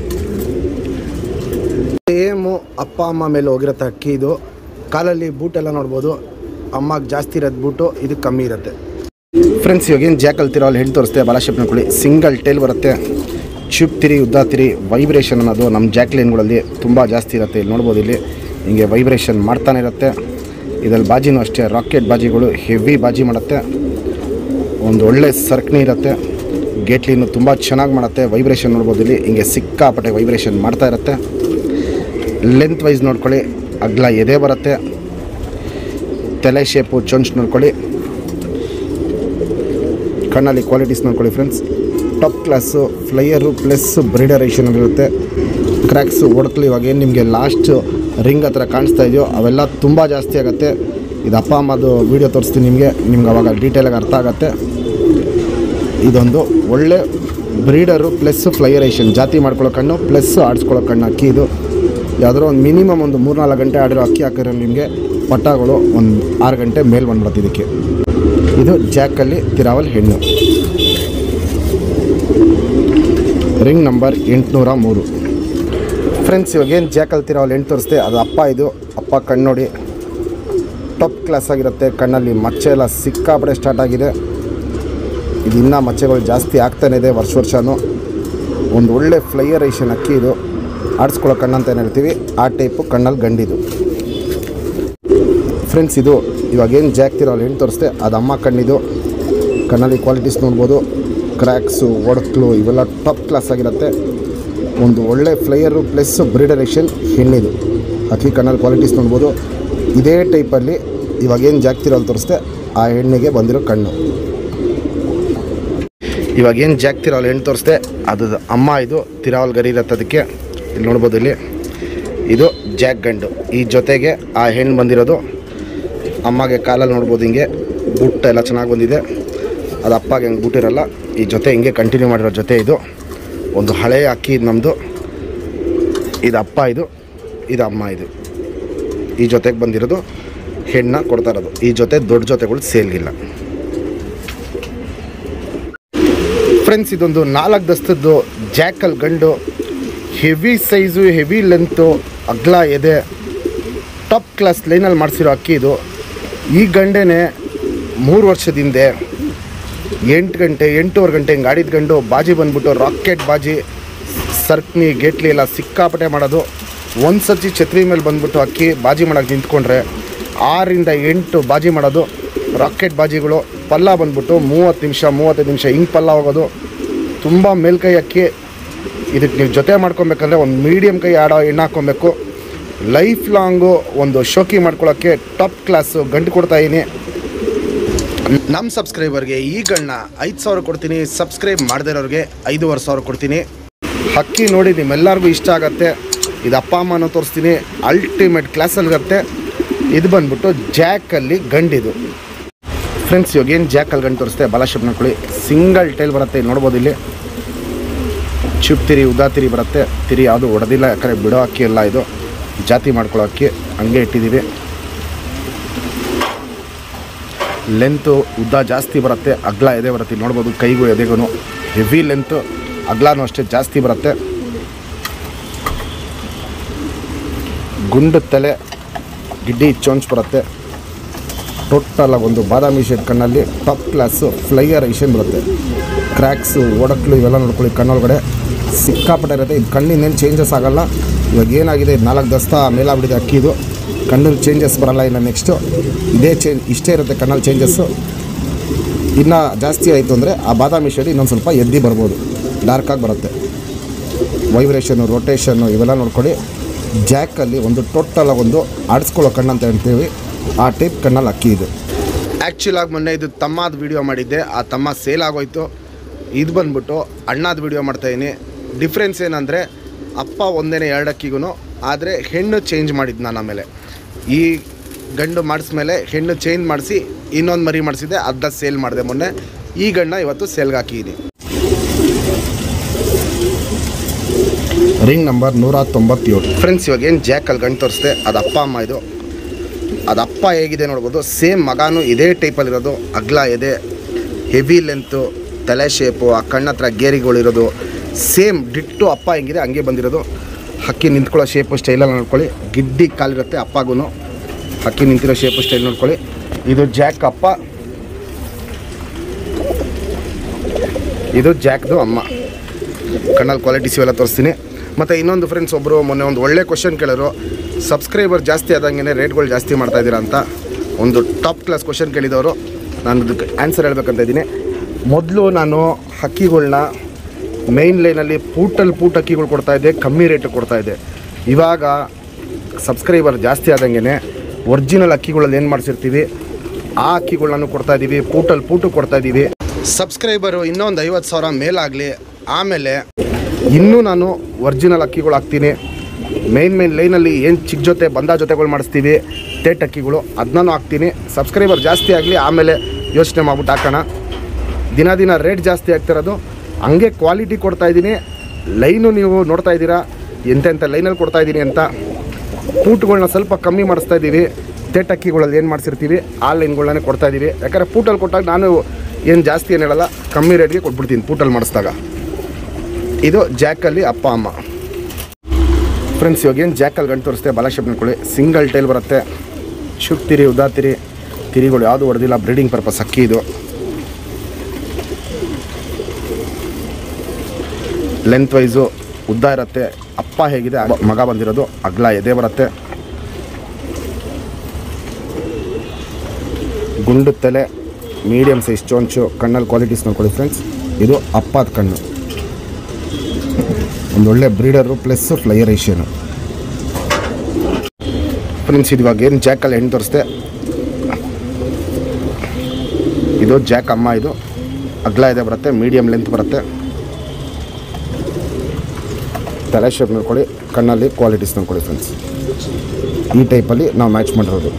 ಸೇಮು ಅಪ್ಪ ಅಮ್ಮ ಮೇಲೆ ಹೋಗಿರುತ್ತೆ ಅಕ್ಕಿ ಇದು ಕಾಲಲ್ಲಿ ಬೂಟೆಲ್ಲ ನೋಡ್ಬೋದು ಅಮ್ಮಗೆ ಜಾಸ್ತಿ ಇರೋದು ಬೂಟು ಇದು ಕಮ್ಮಿ ಇರುತ್ತೆ ಫ್ರೆಂಡ್ಸ್ ಇವಾಗ ಏನು ಜಾಕಲ್ ತಿರೋಲ್ಲಿ ಹೆಣ್ಣು ತೋರಿಸ್ತೆ ಬಾಲ ಶೇಪ್ ನೋಡ್ಕೊಳ್ಳಿ ಸಿಂಗಲ್ ಟೇಲ್ ಬರುತ್ತೆ ಚುಪ್ ತಿರಿ ಉದ್ದ ತಿರಿ ವೈಬ್ರೇಷನ್ ಅನ್ನೋದು ನಮ್ಮ ಜಾಕ್ಲೈನ್ಗಳಲ್ಲಿ ತುಂಬ ಜಾಸ್ತಿ ಇರುತ್ತೆ ಇಲ್ಲಿ ನೋಡ್ಬೋದು ಇಲ್ಲಿ ಹಿಂಗೆ ವೈಬ್ರೇಷನ್ ಮಾಡ್ತಾನೆ ಇರುತ್ತೆ ಇದರಲ್ಲಿ ಬಾಜಿನೂ ಅಷ್ಟೇ ರಾಕೆಟ್ ಬಾಜಿಗಳು ಹೆವಿ ಬಾಜಿ ಮಾಡುತ್ತೆ ಒಂದು ಒಳ್ಳೆ ಸರ್ಕ್ನಿ ಇರುತ್ತೆ ಗೇಟ್ಲಿನೂ ತುಂಬ ಚೆನ್ನಾಗಿ ಮಾಡುತ್ತೆ ವೈಬ್ರೇಷನ್ ನೋಡ್ಬೋದು ಇಲ್ಲಿ ಹಿಂಗೆ ಸಿಕ್ಕಾಪಟ್ಟೆ ವೈಬ್ರೇಷನ್ ಮಾಡ್ತಾ ಇರುತ್ತೆ ಲೆಂತ್ ವೈಸ್ ನೋಡ್ಕೊಳ್ಳಿ ಅಗ್ಲ ಎದೆ ಬರುತ್ತೆ ತಲೆ ಶೇಪು ಚೊಂಚ್ ನೋಡ್ಕೊಳ್ಳಿ ಕಣ್ಣಲ್ಲಿ ಕ್ವಾಲಿಟೀಸ್ ನೋಡ್ಕೊಳ್ಳಿ friends top class flyer plus ಬ್ರೀಡರೇಷನ್ ಇರುತ್ತೆ ಕ್ರ್ಯಾಕ್ಸು ಒಡಕ್ಲು ಇವಾಗ ಏನು ನಿಮಗೆ ಲಾಸ್ಟ್ ರಿಂಗ್ ಹತ್ರ ಕಾಣಿಸ್ತಾ ಇದೆಯೋ ಅವೆಲ್ಲ ತುಂಬ ಜಾಸ್ತಿ ಆಗುತ್ತೆ ಇದು ಅಪ್ಪ ಅಮ್ಮದು ವೀಡಿಯೋ ತೋರಿಸ್ತೀನಿ ನಿಮಗೆ ನಿಮ್ಗೆ ಅವಾಗ ಡೀಟೇಲಾಗಿ ಅರ್ಥ ಆಗುತ್ತೆ ಇದೊಂದು ಒಳ್ಳೆ ಬ್ರೀಡರು ಪ್ಲಸ್ ಫ್ಲೈಯರೇಷನ್ ಜಾತಿ ಮಾಡ್ಕೊಳ್ಳೋ ಕಣ್ಣು ಪ್ಲಸ್ ಆಡಿಸ್ಕೊಳ್ಳೋ ಕಣ್ಣು ಅಕ್ಕಿ ಇದು ಯಾವುದಾದ್ರು ಒಂದು ಮಿನಿಮಮ್ ಒಂದು ಮೂರ್ನಾಲ್ಕು ಗಂಟೆ ಆಡಿರೋ ಅಕ್ಕಿ ಹಾಕಿರೋ ನಿಮಗೆ ಪಟ್ಟಾಗಳು ಒಂದು ಆರು ಗಂಟೆ ಮೇಲೆ ಬಂದ್ಬಿಡುತ್ತೆ ಇದಕ್ಕೆ ಇದು ಜಾಕಲ್ಲಿ ತಿರಾವಲ್ ಹೆಣ್ಣು ರಿಂಗ್ ನಂಬರ್ ಎಂಟುನೂರ ಮೂರು ಫ್ರೆಂಡ್ಸ್ ಇವಾಗ ಏನು ಜಾಕಲ್ ತಿರಾವಲ್ ಹೆಣ್ಣು ತೋರಿಸ್ದೆ ಅದು ಅಪ್ಪ ಇದು ಅಪ್ಪ ಕಣ್ಣು ನೋಡಿ ಟಾಪ್ ಕ್ಲಾಸ್ ಆಗಿರುತ್ತೆ ಕಣ್ಣಲ್ಲಿ ಮಚ್ಚೆ ಎಲ್ಲ ಸಿಕ್ಕಾಪಡೆ ಸ್ಟಾರ್ಟ್ ಆಗಿದೆ ಇದು ಇನ್ನೂ ಮಚ್ಚೆಗಳು ಜಾಸ್ತಿ ಆಗ್ತಾನೆ ಇದೆ ವರ್ಷ ವರ್ಷವೂ ಒಂದು ಒಳ್ಳೆ ಫ್ಲೈಯರ್ ಐಷನ್ ಅಕ್ಕಿ ಇದು ಆಡಿಸ್ಕೊಳ್ಳೋ ಕಣ್ಣು ಅಂತ ಏನು ಹೇಳ್ತೀವಿ ಆ ಟೈಪು ಕಣ್ಣಲ್ಲಿ ಗಂಡಿದು ಫ್ರೆಂಡ್ಸ್ ಇದು ಇವಾಗ ಏನು ಜಾಕ್ತಿರೋ ಅಲ್ಲಿ ಏನು ತೋರಿಸ್ದೆ ಅದು ಅಮ್ಮ ಕಣ್ಣಿದು ಕಣ್ಣಲ್ಲಿ ಕ್ವಾಲಿಟೀಸ್ ನೋಡ್ಬೋದು ಕ್ರ್ಯಾಕ್ಸು ಒಡಕ್ಲು ಇವೆಲ್ಲ ಟಾಪ್ ಕ್ಲಾಸ್ ಆಗಿರುತ್ತೆ ಒಂದು ಒಳ್ಳೆ ಫ್ಲೈಯರು ಪ್ಲಸ್ ಬ್ರೀಡರೇಷನ್ ಹೆಣ್ಣಿದು ಅಕ್ಕಿ ಕಣ್ಣಲ್ಲಿ ಕ್ವಾಲಿಟೀಸ್ ನೋಡ್ಬೋದು ಇದೇ ಟೈಪಲ್ಲಿ ಇವಾಗ ಏನು ಜಾಕ್ತಿರೋ ಅಲ್ಲಿ ತೋರಿಸ್ದೆ ಆ ಹೆಣ್ಣಿಗೆ ಬಂದಿರೋ ಕಣ್ಣು ಇವಾಗ ಏನು ಜಾಕ್ತಿರೋ ಅಲ್ಲಿ ಹೆಣ್ಣು ತೋರಿಸ್ದೆ ಅದು ಅಮ್ಮ ಇದು ತಿರಾವಲ್ ಗರಿ ಇರತ್ತೆ ಅದಕ್ಕೆ ಇಲ್ಲಿ ನೋಡ್ಬೋದು ಇಲ್ಲಿ ಇದು ಜಾಕ್ ಗಂಡು ಈ ಜೊತೆಗೆ ಆ ಹೆಣ್ಣು ಬಂದಿರೋದು ಅಮ್ಮಗೆ ಕಾಲಲ್ಲಿ ನೋಡ್ಬೋದು ಹಿಂಗೆ ಬುಟ್ಟ ಎಲ್ಲ ಚೆನ್ನಾಗಿ ಬಂದಿದೆ ಅದು ಅಪ್ಪಗೆ ಹೆಂಗೆ ಬುಟ್ಟಿರಲ್ಲ ಈ ಜೊತೆ ಹಿಂಗೆ ಕಂಟಿನ್ಯೂ ಮಾಡಿರೋ ಜೊತೆ ಇದು ಒಂದು ಹಳೆಯ ಅಕ್ಕಿ ಇದು ನಮ್ಮದು ಇದು ಅಪ್ಪ ಇದು ಇದು ಅಮ್ಮ ಇದು ಈ ಜೊತೆಗೆ ಬಂದಿರೋದು ಹೆಣ್ಣ ಕೊಡ್ತಾ ಇರೋದು ಈ ಜೊತೆ ದೊಡ್ಡ ಜೊತೆಗಳು ಸೇಲ್ಗಿಲ್ಲ ಫ್ರೆಂಡ್ಸ್ ಇದೊಂದು ನಾಲ್ಕು ದಸ್ತದ್ದು ಜಾಕಲ್ ಗಂಡು ಹೆವಿ ಸೈಜು ಹೆವಿ ಲೆಂತು ಅಗ್ಲ ಎದೆ ಟಾಪ್ ಕ್ಲಾಸ್ ಲೈನಲ್ಲಿ ಮಾಡಿಸಿರೋ ಅಕ್ಕಿ ಇದು ಈ ಗಂಡೆನೇ ಮೂರು ವರ್ಷದ ಹಿಂದೆ ಎಂಟು ಗಂಟೆ ಎಂಟೂವರೆ ಗಂಟೆ ಹಿಂಗೆ ಆಡಿದ ಗಂಡು ಬಾಜಿ ಬಂದ್ಬಿಟ್ಟು ರಾಕೆಟ್ ಬಾಜಿ ಸರ್ಕ್ನಿ ಗೇಟ್ಲಿ ಎಲ್ಲ ಸಿಕ್ಕಾಪಟ್ಟೆ ಮಾಡೋದು ಒಂದು ಸತಿ ಛತ್ರಿ ಮೇಲೆ ಬಂದ್ಬಿಟ್ಟು ಅಕ್ಕಿ ಬಾಜಿ ಮಾಡೋಕ್ಕೆ ನಿಂತ್ಕೊಂಡ್ರೆ ಆರರಿಂದ ಎಂಟು ಬಾಜಿ ಮಾಡೋದು ರಾಕೆಟ್ ಬಾಜಿಗಳು ಪಲ್ಲ ಬಂದ್ಬಿಟ್ಟು ಮೂವತ್ತು ನಿಮಿಷ ಮೂವತ್ತೈದು ನಿಮಿಷ ಹಿಂಗೆ ಪಲ್ಲ ಹೋಗೋದು ತುಂಬ ಮೇಲ್ಕೈ ಅಕ್ಕಿ ಇದಕ್ಕೆ ನೀವು ಜೊತೆ ಮಾಡ್ಕೊಬೇಕಂದ್ರೆ ಒಂದು ಮೀಡಿಯಮ್ ಕೈ ಆಡೋ ಎಣ್ಣೆ ಹಾಕ್ಕೊಬೇಕು ಲೈಫ್ ಲಾಂಗು ಒಂದು ಶೋಕಿ ಮಾಡ್ಕೊಳ್ಳೋಕ್ಕೆ ಟಾಪ್ ಕ್ಲಾಸು ಗಂಟು ಕೊಡ್ತಾ ಇದೀನಿ ನಮ್ಮ ಸಬ್ಸ್ಕ್ರೈಬರ್ಗೆ ಈಗಳನ್ನ ಐದು ಸಾವಿರ ಕೊಡ್ತೀನಿ ಸಬ್ಸ್ಕ್ರೈಬ್ ಮಾಡದೇ ಇರೋರಿಗೆ ಐದೂವರೆ ಸಾವಿರ ಕೊಡ್ತೀನಿ ಹಕ್ಕಿ ನೋಡಿ ನಿಮ್ಮೆಲ್ಲರಿಗೂ ಇಷ್ಟ ಆಗತ್ತೆ ಇದು ಅಪ್ಪ ಅಮ್ಮನೂ ತೋರಿಸ್ತೀನಿ ಅಲ್ಟಿಮೇಟ್ ಕ್ಲಾಸಲ್ಲಿರುತ್ತೆ ಇದು ಬಂದ್ಬಿಟ್ಟು ಜಾಕಲ್ಲಿ ಗಂಡಿದು ಫ್ರೆಂಡ್ಸ್ ಇವಾಗ ಏನು ಜಾಕಲ್ಲಿ ಗಂಡು ತೋರಿಸ್ತೆ ಬಲಾಶಪ್ ನೋಡ್ಕೊಳ್ಳಿ ಸಿಂಗಲ್ ಟೈಲ್ ಬರುತ್ತೆ ಇಲ್ಲಿ ನೋಡ್ಬೋದು ಇಲ್ಲಿ ಚುಪ್ ತಿರಿ ಉದಾ ತಿರಿ ಬರುತ್ತೆ ತಿರಿ ಯಾವುದು ಹೊಡೆದಿಲ್ಲ ಯಾಕಂದರೆ ಬಿಡೋ ಅಕ್ಕಿ ಎಲ್ಲ ಇದು ಜಾತಿ ಮಾಡ್ಕೊಳ್ಳೋ ಅಕ್ಕಿ ಹಂಗೆ ಇಟ್ಟಿದ್ದೀವಿ ಲೆಂತು ಉದ್ದ ಜಾಸ್ತಿ ಬರುತ್ತೆ ಅಗ್ಲ ಎದೆ ಬರುತ್ತೆ ಇಲ್ಲಿ ನೋಡ್ಬೋದು ಕೈಗೂ ಎದೆಗೂ ಹೆವಿ ಲೆಂತು ಅಗ್ಲಾನು ಅಷ್ಟೇ ಜಾಸ್ತಿ ಬರುತ್ತೆ ಗುಂಡು ತಲೆ ಗಿಡ್ಡಿ ಚೊಂಚ್ ಬರುತ್ತೆ ಟೋಟಲ್ ಒಂದು ಬಾದಾಮಿ ಶೇಡ್ ಕಣ್ಣಲ್ಲಿ ಟಾಪ್ ಕ್ಲಾಸು ಫ್ಲೈಯರ್ ಐಷನ್ ಬರುತ್ತೆ ಕ್ರ್ಯಾಕ್ಸು ಓಡಕ್ಲು ಇವೆಲ್ಲ ನೋಡ್ಕೊಳ್ಳಿ ಕಣ್ಣೊಳಗಡೆ ಸಿಕ್ಕಾಪಟ್ಟೆ ಇರುತ್ತೆ ಇದು ಕಣ್ಣಿನೇನು ಚೇಂಜಸ್ ಆಗಲ್ಲ ಇವಾಗ ಏನಾಗಿದೆ ಇದು ನಾಲ್ಕು ದಸ್ತ ಮೇಲಾಗ್ಬಿಟ್ಟಿದೆ ಅಕ್ಕಿದು ಕಣ್ಣಲ್ಲಿ ಚೇಂಜಸ್ ಬರಲ್ಲ ಇನ್ನು ನೆಕ್ಸ್ಟು ಇದೇ ಚೇಂಜ್ ಇಷ್ಟೇ ಇರುತ್ತೆ ಕಣ್ಣಲ್ಲಿ ಚೇಂಜಸ್ಸು ಇನ್ನು ಜಾಸ್ತಿ ಆಯಿತು ಅಂದರೆ ಆ ಬಾದಾಮಿ ಶೇಡ್ ಇನ್ನೊಂದು ಸ್ವಲ್ಪ ಎದ್ದಿ ಬರ್ಬೋದು ಡಾರ್ಕಾಗಿ ಬರುತ್ತೆ ವೈಬ್ರೇಷನ್ನು ರೊಟೇಷನ್ನು ಇವೆಲ್ಲ ನೋಡ್ಕೊಳ್ಳಿ ಜಾಕಲ್ಲಿ ಒಂದು ಟೋಟಲ್ ಒಂದು ಆಡಿಸ್ಕೊಳ್ಳೋ ಕಣ್ಣು ಅಂತ ಹೇಳ್ತೀವಿ ಆ ಟೈಪ್ ಕಣ್ಣಲ್ಲಿ ಅಕ್ಕಿ ಇದೆ ಆ್ಯಕ್ಚುಲಾಗಿ ಮೊನ್ನೆ ಇದು ತಮ್ಮದ ವಿಡಿಯೋ ಮಾಡಿದ್ದೆ ಆ ತಮ್ಮ ಸೇಲ್ ಆಗೋಯ್ತು ಇದು ಬಂದ್ಬಿಟ್ಟು ಅಣ್ಣದ ವಿಡಿಯೋ ಮಾಡ್ತಾಯಿದ್ದೀನಿ ಡಿಫ್ರೆನ್ಸ್ ಏನಂದರೆ ಅಪ್ಪ ಒಂದೇನೆ ಎರಡು ಅಕ್ಕಿಗೂ ಆದರೆ ಹೆಣ್ಣು ಚೇಂಜ್ ಮಾಡಿದ್ದು ನಾನು ಆಮೇಲೆ ಈ ಗಂಡು ಮಾಡಿಸ್ಮೇಲೆ ಹೆಣ್ಣು ಚೇಂಜ್ ಮಾಡಿಸಿ ಇನ್ನೊಂದು ಮರಿ ಮಾಡಿಸಿದ್ದೆ ಅರ್ಧ ಸೇಲ್ ಮಾಡಿದೆ ಮೊನ್ನೆ ಈ ಗಂಡ ಇವತ್ತು ಸೇಲ್ಗೆ ಹಾಕಿದ್ದೀನಿ ರಿಂಗ್ ನಂಬರ್ ನೂರ ತೊಂಬತ್ತೇಳು ಫ್ರೆಂಡ್ಸ್ ಇವಾಗ ಏನು ಜಾಕಲ್ಲಿ ಗಂಟು ತೋರಿಸ್ದೆ ಅದು ಅಪ್ಪ ಅಮ್ಮ ಇದು ಅದು ಅಪ್ಪ ಹೇಗಿದೆ ನೋಡ್ಬೋದು ಸೇಮ್ ಮಗಾನು ಇದೇ ಟೈಪಲ್ಲಿರೋದು ಅಗ್ಲ ಎದೆ ಹೆವಿ ಲೆಂತು ತಲೆ ಶೇಪು ಆ ಕಣ್ಣತ್ರ ಗೇರಿಗಳಿರೋದು ಸೇಮ್ ಡಿಟ್ಟು ಅಪ್ಪ ಹೆಂಗಿದೆ ಹಂಗೆ ಬಂದಿರೋದು ಹಕ್ಕಿ ನಿಂತ್ಕೊಳ್ಳೋ ಶೇಪು ಸ್ಟೈಲೆಲ್ಲ ನೋಡ್ಕೊಳ್ಳಿ ಗಿಡ್ಡಿ ಕಾಲಿರುತ್ತೆ ಅಪ್ಪಗೂ ಹಕ್ಕಿ ನಿಂತಿರೋ ಶೇಪು ಸ್ಟೈಲ್ ನೋಡ್ಕೊಳ್ಳಿ ಇದು ಜಾಕ್ ಅಪ್ಪ ಇದು ಜಾಕ್ದು ಅಮ್ಮ ಕಣ್ಣಲ್ಲಿ ಕ್ವಾಲಿಟೀಸ್ ಇವೆಲ್ಲ ತೋರಿಸ್ತೀನಿ ಮತ್ತು ಇನ್ನೊಂದು ಫ್ರೆಂಡ್ಸ್ ಒಬ್ಬರು ಮೊನ್ನೆ ಒಂದು ಒಳ್ಳೆ ಕ್ವಶನ್ ಕೇಳೋರು ಸಬ್ಸ್ಕ್ರೈಬರ್ ಜಾಸ್ತಿ ಆದಂಗೆ ರೇಟ್ಗಳು ಜಾಸ್ತಿ ಮಾಡ್ತಾ ಇದ್ದೀರಾ ಅಂತ ಒಂದು ಟಾಪ್ ಕ್ಲಾಸ್ ಕ್ವಶನ್ ಕೇಳಿದವರು ನಾನು ಅದಕ್ಕೆ ಆನ್ಸರ್ ಹೇಳ್ಬೇಕಂತ ಇದ್ದೀನಿ ಮೊದಲು ನಾನು ಹಕ್ಕಿಗಳ್ನ ಮೈನ್ ಲೈನಲ್ಲಿ ಪೂಟಲ್ಲಿ ಪೂಟ್ ಅಕ್ಕಿಗಳು ಕೊಡ್ತಾಯಿದ್ದೆ ಕಮ್ಮಿ ರೇಟ್ ಕೊಡ್ತಾಯಿದ್ದೆ ಇವಾಗ ಸಬ್ಸ್ಕ್ರೈಬರ್ ಜಾಸ್ತಿ ಆದಂಗೆ ಒರಿಜಿನಲ್ ಅಕ್ಕಿಗಳಲ್ಲಿ ಏನು ಮಾಡಿಸಿರ್ತೀವಿ ಆ ಅಕ್ಕಿಗಳನ್ನ ಕೊಡ್ತಾ ಇದ್ದೀವಿ ಪೂಟಲ್ಲಿ ಪೂಟು ಕೊಡ್ತಾ ಇದ್ದೀವಿ ಸಬ್ಸ್ಕ್ರೈಬರು ಇನ್ನೊಂದು ಐವತ್ತು ಸಾವಿರ ಮೇಲಾಗಲಿ ಆಮೇಲೆ ಇನ್ನೂ ನಾನು ಒರಿಜಿನಲ್ ಅಕ್ಕಿಗಳು ಹಾಕ್ತೀನಿ ಮೈನ್ ಮೈನ್ ಲೈನಲ್ಲಿ ಏನು ಚಿಕ್ಕ ಜೊತೆ ಬಂದ ಜೊತೆಗಳು ಮಾಡಿಸ್ತೀವಿ ಟೇಟ್ ಅಕ್ಕಿಗಳು ಅದನ್ನೂ ಹಾಕ್ತೀನಿ ಸಬ್ಸ್ಕ್ರೈಬರ್ ಜಾಸ್ತಿ ಆಗಲಿ ಆಮೇಲೆ ಯೋಚನೆ ಮಾಡ್ಬಿಟ್ಟು ಹಾಕೋಣ ದಿನ ದಿನ ರೇಟ್ ಜಾಸ್ತಿ ಆಗ್ತಿರೋದು ಹಂಗೆ ಕ್ವಾಲಿಟಿ ಕೊಡ್ತಾ ಇದ್ದೀನಿ ಲೈನು ನೀವು ನೋಡ್ತಾ ಇದ್ದೀರಾ ಎಂತೆಂಥ ಲೈನಲ್ಲಿ ಕೊಡ್ತಾ ಇದ್ದೀನಿ ಅಂತ ಪೂಟ್ಗಳನ್ನ ಸ್ವಲ್ಪ ಕಮ್ಮಿ ಮಾಡಿಸ್ತಾ ಇದ್ದೀವಿ ತೇಟ್ ಅಕ್ಕಿಗಳಲ್ಲಿ ಏನು ಮಾಡಿಸಿರ್ತೀವಿ ಆ ಲೈನ್ಗಳನ್ನೇ ಕೊಡ್ತಾ ಇದ್ದೀವಿ ಯಾಕಂದರೆ ಪೂಟಲ್ಲಿ ಕೊಟ್ಟಾಗ ನಾನು ಏನು ಜಾಸ್ತಿ ಏನು ಹೇಳಲ್ಲ ಕಮ್ಮಿ ರೇಟ್ಗೆ ಕೊಟ್ಬಿಡ್ತೀನಿ ಪೂಟಲ್ಲಿ ಮಾಡಿಸಿದಾಗ ಇದು ಜಾಕಲ್ಲಿ ಅಪ್ಪ ಅಮ್ಮ ಫ್ರೆಂಡ್ಸ್ ಇವಾಗ ಏನು ಜಾಕಲ್ಲಿ ಗಂಟು ತೋರಿಸ್ತೆ ಬಾಲಾಶೇಪ್ ನೋಡ್ಕೊಳ್ಳಿ ಸಿಂಗಲ್ ಟೈಲ್ ಬರುತ್ತೆ ಶುಕ್ ತಿರಿ ಉದಾ ತಿರಿ ತಿರಿಗಳು ಯಾವುದು ಹೊಡೆದಿಲ್ಲ ಬ್ರೀಡಿಂಗ್ ಪರ್ಪಸ್ ಅಕ್ಕಿ ಇದು ಲೆಂತ್ ವೈಸು ಉದ್ದ ಇರುತ್ತೆ ಅಪ್ಪ ಹೇಗಿದೆ ಅಬ್ಬ- ಮಗ ಬಂದಿರೋದು ಅಗ್ಲ ಎದೆ ಬರುತ್ತೆ ಗುಂಡು ತಲೆ ಮೀಡಿಯಮ್ ಸೈಜ್ ಚೋಂಚು ಕಣ್ಣಲ್ಲಿ ಕ್ವಾಲಿಟೀಸ್ ನೋಡ್ಕೊಳ್ಳಿ ಫ್ರೆಂಡ್ಸ್ ಇದು ಅಪ್ಪದ ಕಣ್ಣು ಒಂದೊಳ್ಳೆ ಬ್ರೀಡರು ಪ್ಲಸ್ ಫ್ಲೈಯರ್ ಏಷಿಯನು ಫ್ರೆಂಡ್ಸ್ ಇದು ಇವಾಗ ಏನು ಜಾಕಲ್ಲಿ ಹೆಣ್ಣು ತೋರಿಸ್ದೆ ಇದು ಜಾಕ್ ಅಮ್ಮ ಇದು ಅಗ್ಲ ಇದೆ ಬರುತ್ತೆ ಮೀಡಿಯಮ್ ಲೆಂತ್ ಬರುತ್ತೆ ತಲೆ ಶೇಪ್ ನೋಡ್ಕೊಳ್ಳಿ ಕಣ್ಣಲ್ಲಿ ಕ್ವಾಲಿಟೀಸ್ ನೋಡ್ಕೊಳ್ಳಿ ಫ್ರೆಂಡ್ಸ್ ಈ ಟೈಪಲ್ಲಿ ನಾವು ಮ್ಯಾಚ್ ಮಾಡಿರೋದು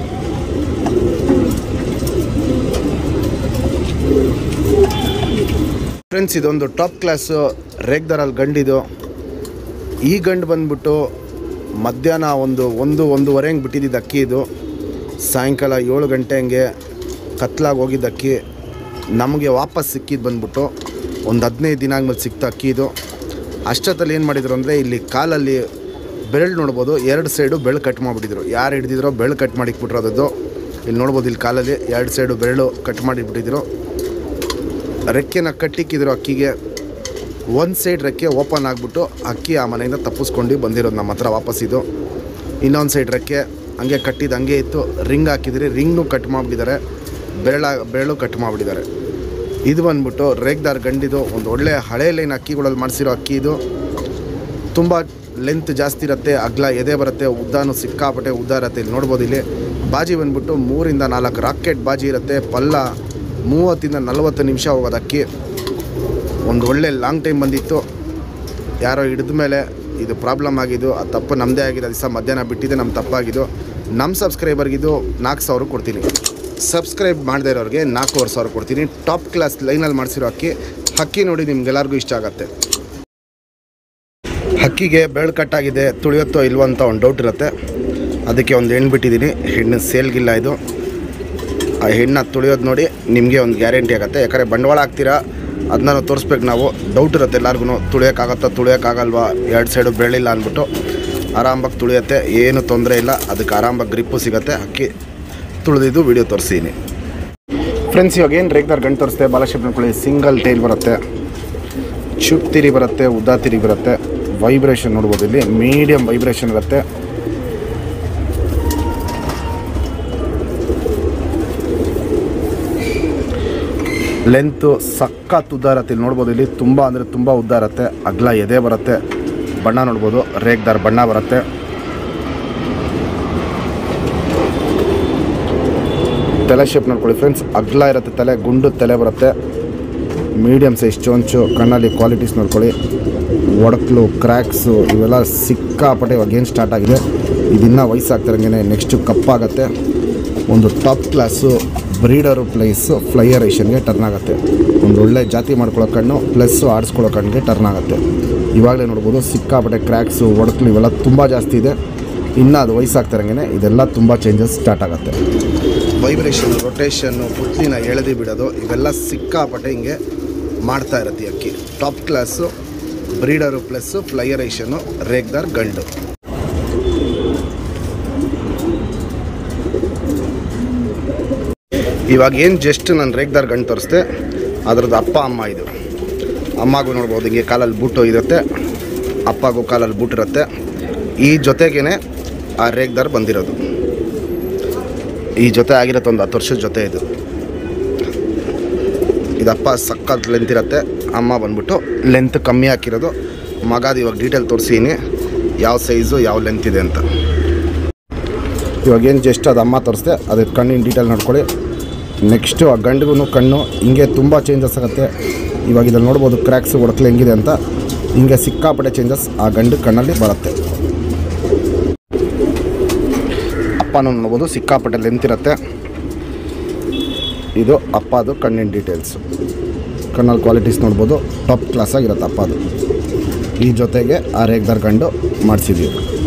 ಫ್ರೆಂಡ್ಸ್ ಇದೊಂದು ಟಾಪ್ ಕ್ಲಾಸು ರೇಗ್ದಾರಲ್ಲಿ ಗಂಡಿದು ಈ ಗಂಡು ಬಂದ್ಬಿಟ್ಟು ಮಧ್ಯಾಹ್ನ ಒಂದು ಒಂದು ಒಂದೂವರೆ ಹಂಗೆ ಬಿಟ್ಟಿದ್ದು ಅಕ್ಕಿ ಇದು ಸಾಯಂಕಾಲ ಏಳು ಗಂಟೆ ಹಂಗೆ ಕತ್ಲಾಗಿ ಹೋಗಿದ್ದ ಅಕ್ಕಿ ನಮಗೆ ವಾಪಸ್ ಸಿಕ್ಕಿದ್ದು ಬಂದ್ಬಿಟ್ಟು ಒಂದು ಹದಿನೈದು ದಿನ ಆದ್ಮೇಲೆ ಸಿಕ್ತ ಅಕ್ಕಿ ಇದು ಅಷ್ಟೊತ್ತಲ್ಲಿ ಏನು ಮಾಡಿದ್ರು ಅಂದರೆ ಇಲ್ಲಿ ಕಾಲಲ್ಲಿ ಬೆರಳು ನೋಡ್ಬೋದು ಎರಡು ಸೈಡು ಬೆರಳು ಕಟ್ ಮಾಡಿಬಿಟ್ಟಿದ್ರು ಯಾರು ಹಿಡ್ದಿದ್ರೋ ಬೆರಳು ಕಟ್ ಮಾಡಿಕ್ಬಿಟ್ರೋದದ್ದು ಇಲ್ಲಿ ನೋಡ್ಬೋದು ಇಲ್ಲಿ ಕಾಲಲ್ಲಿ ಎರಡು ಸೈಡು ಬೆರಳು ಕಟ್ ಮಾಡಿಬಿಟ್ಟಿದ್ರು ರೆಕ್ಕೆನ ಕಟ್ಟಿಕ್ಕಿದ್ರು ಅಕ್ಕಿಗೆ ಒಂದು ಸೈಡ್ ರೆಕ್ಕೆ ಓಪನ್ ಆಗಿಬಿಟ್ಟು ಅಕ್ಕಿ ಆ ಮನೆಯಿಂದ ತಪ್ಪಿಸ್ಕೊಂಡು ಬಂದಿರೋದು ನಮ್ಮ ಹತ್ರ ವಾಪಸ್ ಇದು ಇನ್ನೊಂದು ಸೈಡ್ ರೆಕ್ಕೆ ಹಂಗೆ ಕಟ್ಟಿದ್ದು ಹಂಗೆ ಇತ್ತು ರಿಂಗ್ ಹಾಕಿದ್ರಿ ರಿಂಗ್ನು ಕಟ್ ಮಾಡಿಬಿಟ್ಟಿದ್ದಾರೆ ಬೆರಳ ಬೆರಳು ಕಟ್ ಮಾಡಿಬಿಟ್ಟಿದ್ದಾರೆ ಇದು ಬಂದ್ಬಿಟ್ಟು ರೇಗ್ದಾರ್ ಗಂಡಿದು ಒಂದು ಒಳ್ಳೆ ಹಳೆ ಲೈನ್ ಅಕ್ಕಿಗಳಲ್ಲಿ ಮಾಡಿಸಿರೋ ಅಕ್ಕಿ ಇದು ತುಂಬ ಲೆಂತ್ ಜಾಸ್ತಿ ಇರುತ್ತೆ ಅಗ್ಲ ಎದೆ ಬರುತ್ತೆ ಉದ್ದಾನು ಸಿಕ್ಕಾಪಟ್ಟೆ ಉದ್ದ ಇರುತ್ತೆ ಇಲ್ಲಿ ನೋಡ್ಬೋದು ಇಲ್ಲಿ ಬಾಜಿ ಬಂದ್ಬಿಟ್ಟು ಮೂರಿಂದ ನಾಲ್ಕು ರಾಕೆಟ್ ಬಾಜಿ ಇರುತ್ತೆ ಪಲ್ಲ ಮೂವತ್ತಿಂದ ನಲವತ್ತು ನಿಮಿಷ ಹೋಗೋದು ಅಕ್ಕಿ ಒಂದು ಒಳ್ಳೆ ಲಾಂಗ್ ಟೈಮ್ ಬಂದಿತ್ತು ಯಾರೋ ಹಿಡಿದ ಮೇಲೆ ಇದು ಪ್ರಾಬ್ಲಮ್ ಆಗಿದ್ದು ಆ ತಪ್ಪು ನಮ್ಮದೇ ಆಗಿದೆ ದಿವಸ ಮಧ್ಯಾಹ್ನ ಬಿಟ್ಟಿದೆ ನಮ್ಮ ತಪ್ಪಾಗಿದ್ದು ನಮ್ಮ ಸಬ್ಸ್ಕ್ರೈಬರ್ಗಿದು ನಾಲ್ಕು ಸಾವಿರ ಕೊಡ್ತೀನಿ ಸಬ್ಸ್ಕ್ರೈಬ್ ಮಾಡದೇ ಇರೋರಿಗೆ ನಾಲ್ಕೂವರೆ ಸಾವಿರ ಕೊಡ್ತೀನಿ ಟಾಪ್ ಕ್ಲಾಸ್ ಲೈನಲ್ಲಿ ಮಾಡಿಸಿರೋ ಅಕ್ಕಿ ಅಕ್ಕಿ ನೋಡಿ ನಿಮ್ಗೆಲ್ಲರಿಗೂ ಇಷ್ಟ ಆಗುತ್ತೆ ಹಕ್ಕಿಗೆ ಬೆರಳು ಕಟ್ಟಾಗಿದೆ ತುಳಿಯುತ್ತೋ ಇಲ್ವೋ ಅಂತ ಒಂದು ಡೌಟ್ ಇರುತ್ತೆ ಅದಕ್ಕೆ ಒಂದು ಹೆಣ್ಣು ಬಿಟ್ಟಿದ್ದೀನಿ ಹೆಣ್ಣು ಸೇಲ್ಗಿಲ್ಲ ಇದು ಆ ಹೆಣ್ಣ ತುಳಿಯೋದು ನೋಡಿ ನಿಮಗೆ ಒಂದು ಗ್ಯಾರಂಟಿ ಆಗುತ್ತೆ ಯಾಕಂದರೆ ಬಂಡವಾಳ ಹಾಕ್ತೀರಾ ಅದನ್ನ ತೋರಿಸ್ಬೇಕು ನಾವು ಡೌಟ್ ಇರುತ್ತೆ ಎಲ್ಲರಿಗೂ ತುಳಿಯೋಕ್ಕಾಗತ್ತಾ ತುಳಿಯೋಕ್ಕಾಗಲ್ವಾ ಎರಡು ಸೈಡು ಬೆರಳಿಲ್ಲ ಅಂದ್ಬಿಟ್ಟು ಆರಾಮಾಗಿ ತುಳಿಯುತ್ತೆ ಏನು ತೊಂದರೆ ಇಲ್ಲ ಅದಕ್ಕೆ ಆರಾಮಾಗಿ ಗ್ರಿಪ್ಪು ಸಿಗುತ್ತೆ ಅಕ್ಕಿ ತುಳಿದಿದ್ದು ವಿಡಿಯೋ ತೋರಿಸಿದ್ದೀನಿ ಫ್ರೆಂಡ್ಸ್ ಇವಾಗ ಏನು ರೇಗ್ದಾರ್ ಗಂಟು ತೋರಿಸ್ತೆ ಬಾಲಶೇಪ್ ನೋಡ್ಕೊಳ್ಳಿ ಸಿಂಗಲ್ ಟೈಲ್ ಬರುತ್ತೆ ಚುಪ್ ತಿರಿ ಬರುತ್ತೆ ಉದ್ದ ತಿರಿ ಬರುತ್ತೆ ವೈಬ್ರೇಷನ್ ನೋಡ್ಬೋದು ಇಲ್ಲಿ ಮೀಡಿಯಮ್ ವೈಬ್ರೇಷನ್ ಇರುತ್ತೆ ಲೆಂತು ಸಖತ್ ಉದ್ದ ಇರುತ್ತೆ ಇಲ್ಲಿ ನೋಡ್ಬೋದು ಇಲ್ಲಿ ತುಂಬ ಅಂದರೆ ತುಂಬ ಉದ್ದ ಇರುತ್ತೆ ಅಗ್ಲ ಎದೆ ಬರುತ್ತೆ ಬಣ್ಣ ನೋಡ್ಬೋದು ರೇಗ್ದಾರ್ ಬಣ್ಣ ಬರುತ್ತೆ ತಲೆ ಶೇಪ್ ನೋಡ್ಕೊಳ್ಳಿ ಫ್ರೆಂಡ್ಸ್ ಅಗ್ಲ ಇರುತ್ತೆ ತಲೆ ಗುಂಡು ತಲೆ ಬರುತ್ತೆ ಮೀಡಿಯಮ್ ಸೈಜ್ ಚೊಂಚು ಕಣ್ಣಲ್ಲಿ ಕ್ವಾಲಿಟೀಸ್ ನೋಡ್ಕೊಳ್ಳಿ ಒಡಕ್ಲು ಕ್ರ್ಯಾಕ್ಸು ಇವೆಲ್ಲ ಸಿಕ್ಕಾಪಟ್ಟೆ ಇವಾಗ ಏನು ಸ್ಟಾರ್ಟ್ ಆಗಿದೆ ಇದನ್ನು ವಯಸ್ಸಾಗ್ತಿರಂಗೆ ನೆಕ್ಸ್ಟು ಕಪ್ಪಾಗತ್ತೆ ಒಂದು top class breeder place flyer ಏಷನ್ಗೆ ಟರ್ನ್ ಆಗುತ್ತೆ ಒಂದು ಒಳ್ಳೆ ಜಾತಿ ಮಾಡ್ಕೊಳ್ಳೋ ಕಣ್ಣು ಪ್ಲಸ್ಸು ಆಡಿಸ್ಕೊಳ್ಳೋ ಕಣ್ಣಿಗೆ ಟರ್ನ್ ಆಗುತ್ತೆ ಇವಾಗಲೇ ನೋಡ್ಬೋದು ಸಿಕ್ಕಾಪಟ್ಟೆ ಕ್ರ್ಯಾಕ್ಸು ಒಡಕ್ಲು ಇವೆಲ್ಲ ತುಂಬ ಜಾಸ್ತಿ ಇದೆ ಇನ್ನು ಅದು ವಯಸ್ಸಾಗ್ತಿರಂಗೆ ಇದೆಲ್ಲ ತುಂಬ ಚೇಂಜಸ್ ಸ್ಟಾರ್ಟ್ ಆಗುತ್ತೆ ವೈಬ್ರೇಷನ್ ರೊಟೇಷನ್ನು ಪುತ್ಲಿನ ಎಳೆದು ಬಿಡೋದು ಇವೆಲ್ಲ ಸಿಕ್ಕಾಪಟ್ಟೆ ಹಿಂಗೆ ಮಾಡ್ತಾ ಇರುತ್ತೆ ಈ ಅಕ್ಕಿ ಟಾಪ್ ಕ್ಲಾಸು ಬ್ರೀಡರು ಪ್ಲಸ್ಸು ಫ್ಲೈಯರೇಷನು ರೇಗ್ದಾರ್ ಗಂಡು ಇವಾಗ ಏನು ಜಸ್ಟ್ ನಾನು ರೇಗ್ದಾರ್ ಗಂಡು ತೋರಿಸ್ದೆ ಅದ್ರದ್ದು ಅಪ್ಪ ಅಮ್ಮ ಇದು ಅಮ್ಮಗೂ ನೋಡ್ಬೋದು ಹಿಂಗೆ ಕಾಲಲ್ಲಿ ಬೂಟು ಇರುತ್ತೆ ಅಪ್ಪಗೂ ಕಾಲಲ್ಲಿ ಬೂಟ್ ಇರುತ್ತೆ ಈ ಜೊತೆಗೇ ಆ ರೇಗ್ದಾರ್ ಬಂದಿರೋದು ಈ ಜೊತೆ ಆಗಿರುತ್ತೆ ಒಂದು ಹತ್ತು ವರ್ಷದ ಜೊತೆ ಇದು ಇದಪ್ಪ ಸಕ್ಕತ್ ಲೆಂತ್ ಇರುತ್ತೆ ಅಮ್ಮ ಬಂದ್ಬಿಟ್ಟು ಲೆಂತ್ ಕಮ್ಮಿ ಹಾಕಿರೋದು ಮಗದು ಇವಾಗ ಡೀಟೇಲ್ ತೋರಿಸೀನಿ ಯಾವ ಸೈಜು ಯಾವ ಲೆಂತ್ ಇದೆ ಅಂತ ಇವಾಗ ಏನು ಜಸ್ಟ್ ಅದು ಅಮ್ಮ ತೋರಿಸ್ದೆ ಅದ್ರ ಕಣ್ಣಿನ ಡೀಟೇಲ್ ನೋಡ್ಕೊಳ್ಳಿ ನೆಕ್ಸ್ಟು ಆ ಗಂಡಿಗೂ ಕಣ್ಣು ಹಿಂಗೆ ತುಂಬ ಚೇಂಜಸ್ ಆಗುತ್ತೆ ಇವಾಗ ಇದ್ರಲ್ಲಿ ನೋಡ್ಬೋದು ಕ್ರ್ಯಾಕ್ಸ್ ಒಡಕ್ಲೆ ಹೆಂಗಿದೆ ಅಂತ ಹಿಂಗೆ ಸಿಕ್ಕಾಪಟ್ಟೆ ಚೇಂಜಸ್ ಆ ಗಂಡು ಕಣ್ಣಲ್ಲಿ ಬರುತ್ತೆ ಅಪ್ಪನೂ ನೋಡ್ಬೋದು ಸಿಕ್ಕಾಪಟ್ಟೆ ಲೆಂತ್ ಇರುತ್ತೆ ಇದು ಅಪ್ಪದು ಕಣ್ಣಿನ ಡೀಟೇಲ್ಸು ಕಣ್ಣಲ್ಲಿ ಕ್ವಾಲಿಟೀಸ್ ನೋಡ್ಬೋದು ಟಾಪ್ ಕ್ಲಾಸಾಗಿರುತ್ತೆ ಅಪ್ಪದು ಈ ಜೊತೆಗೆ ಆ ರೇಗ್ದಾರ್ ಗಂಡು ಮಾಡಿಸಿದ್ದೀವಿ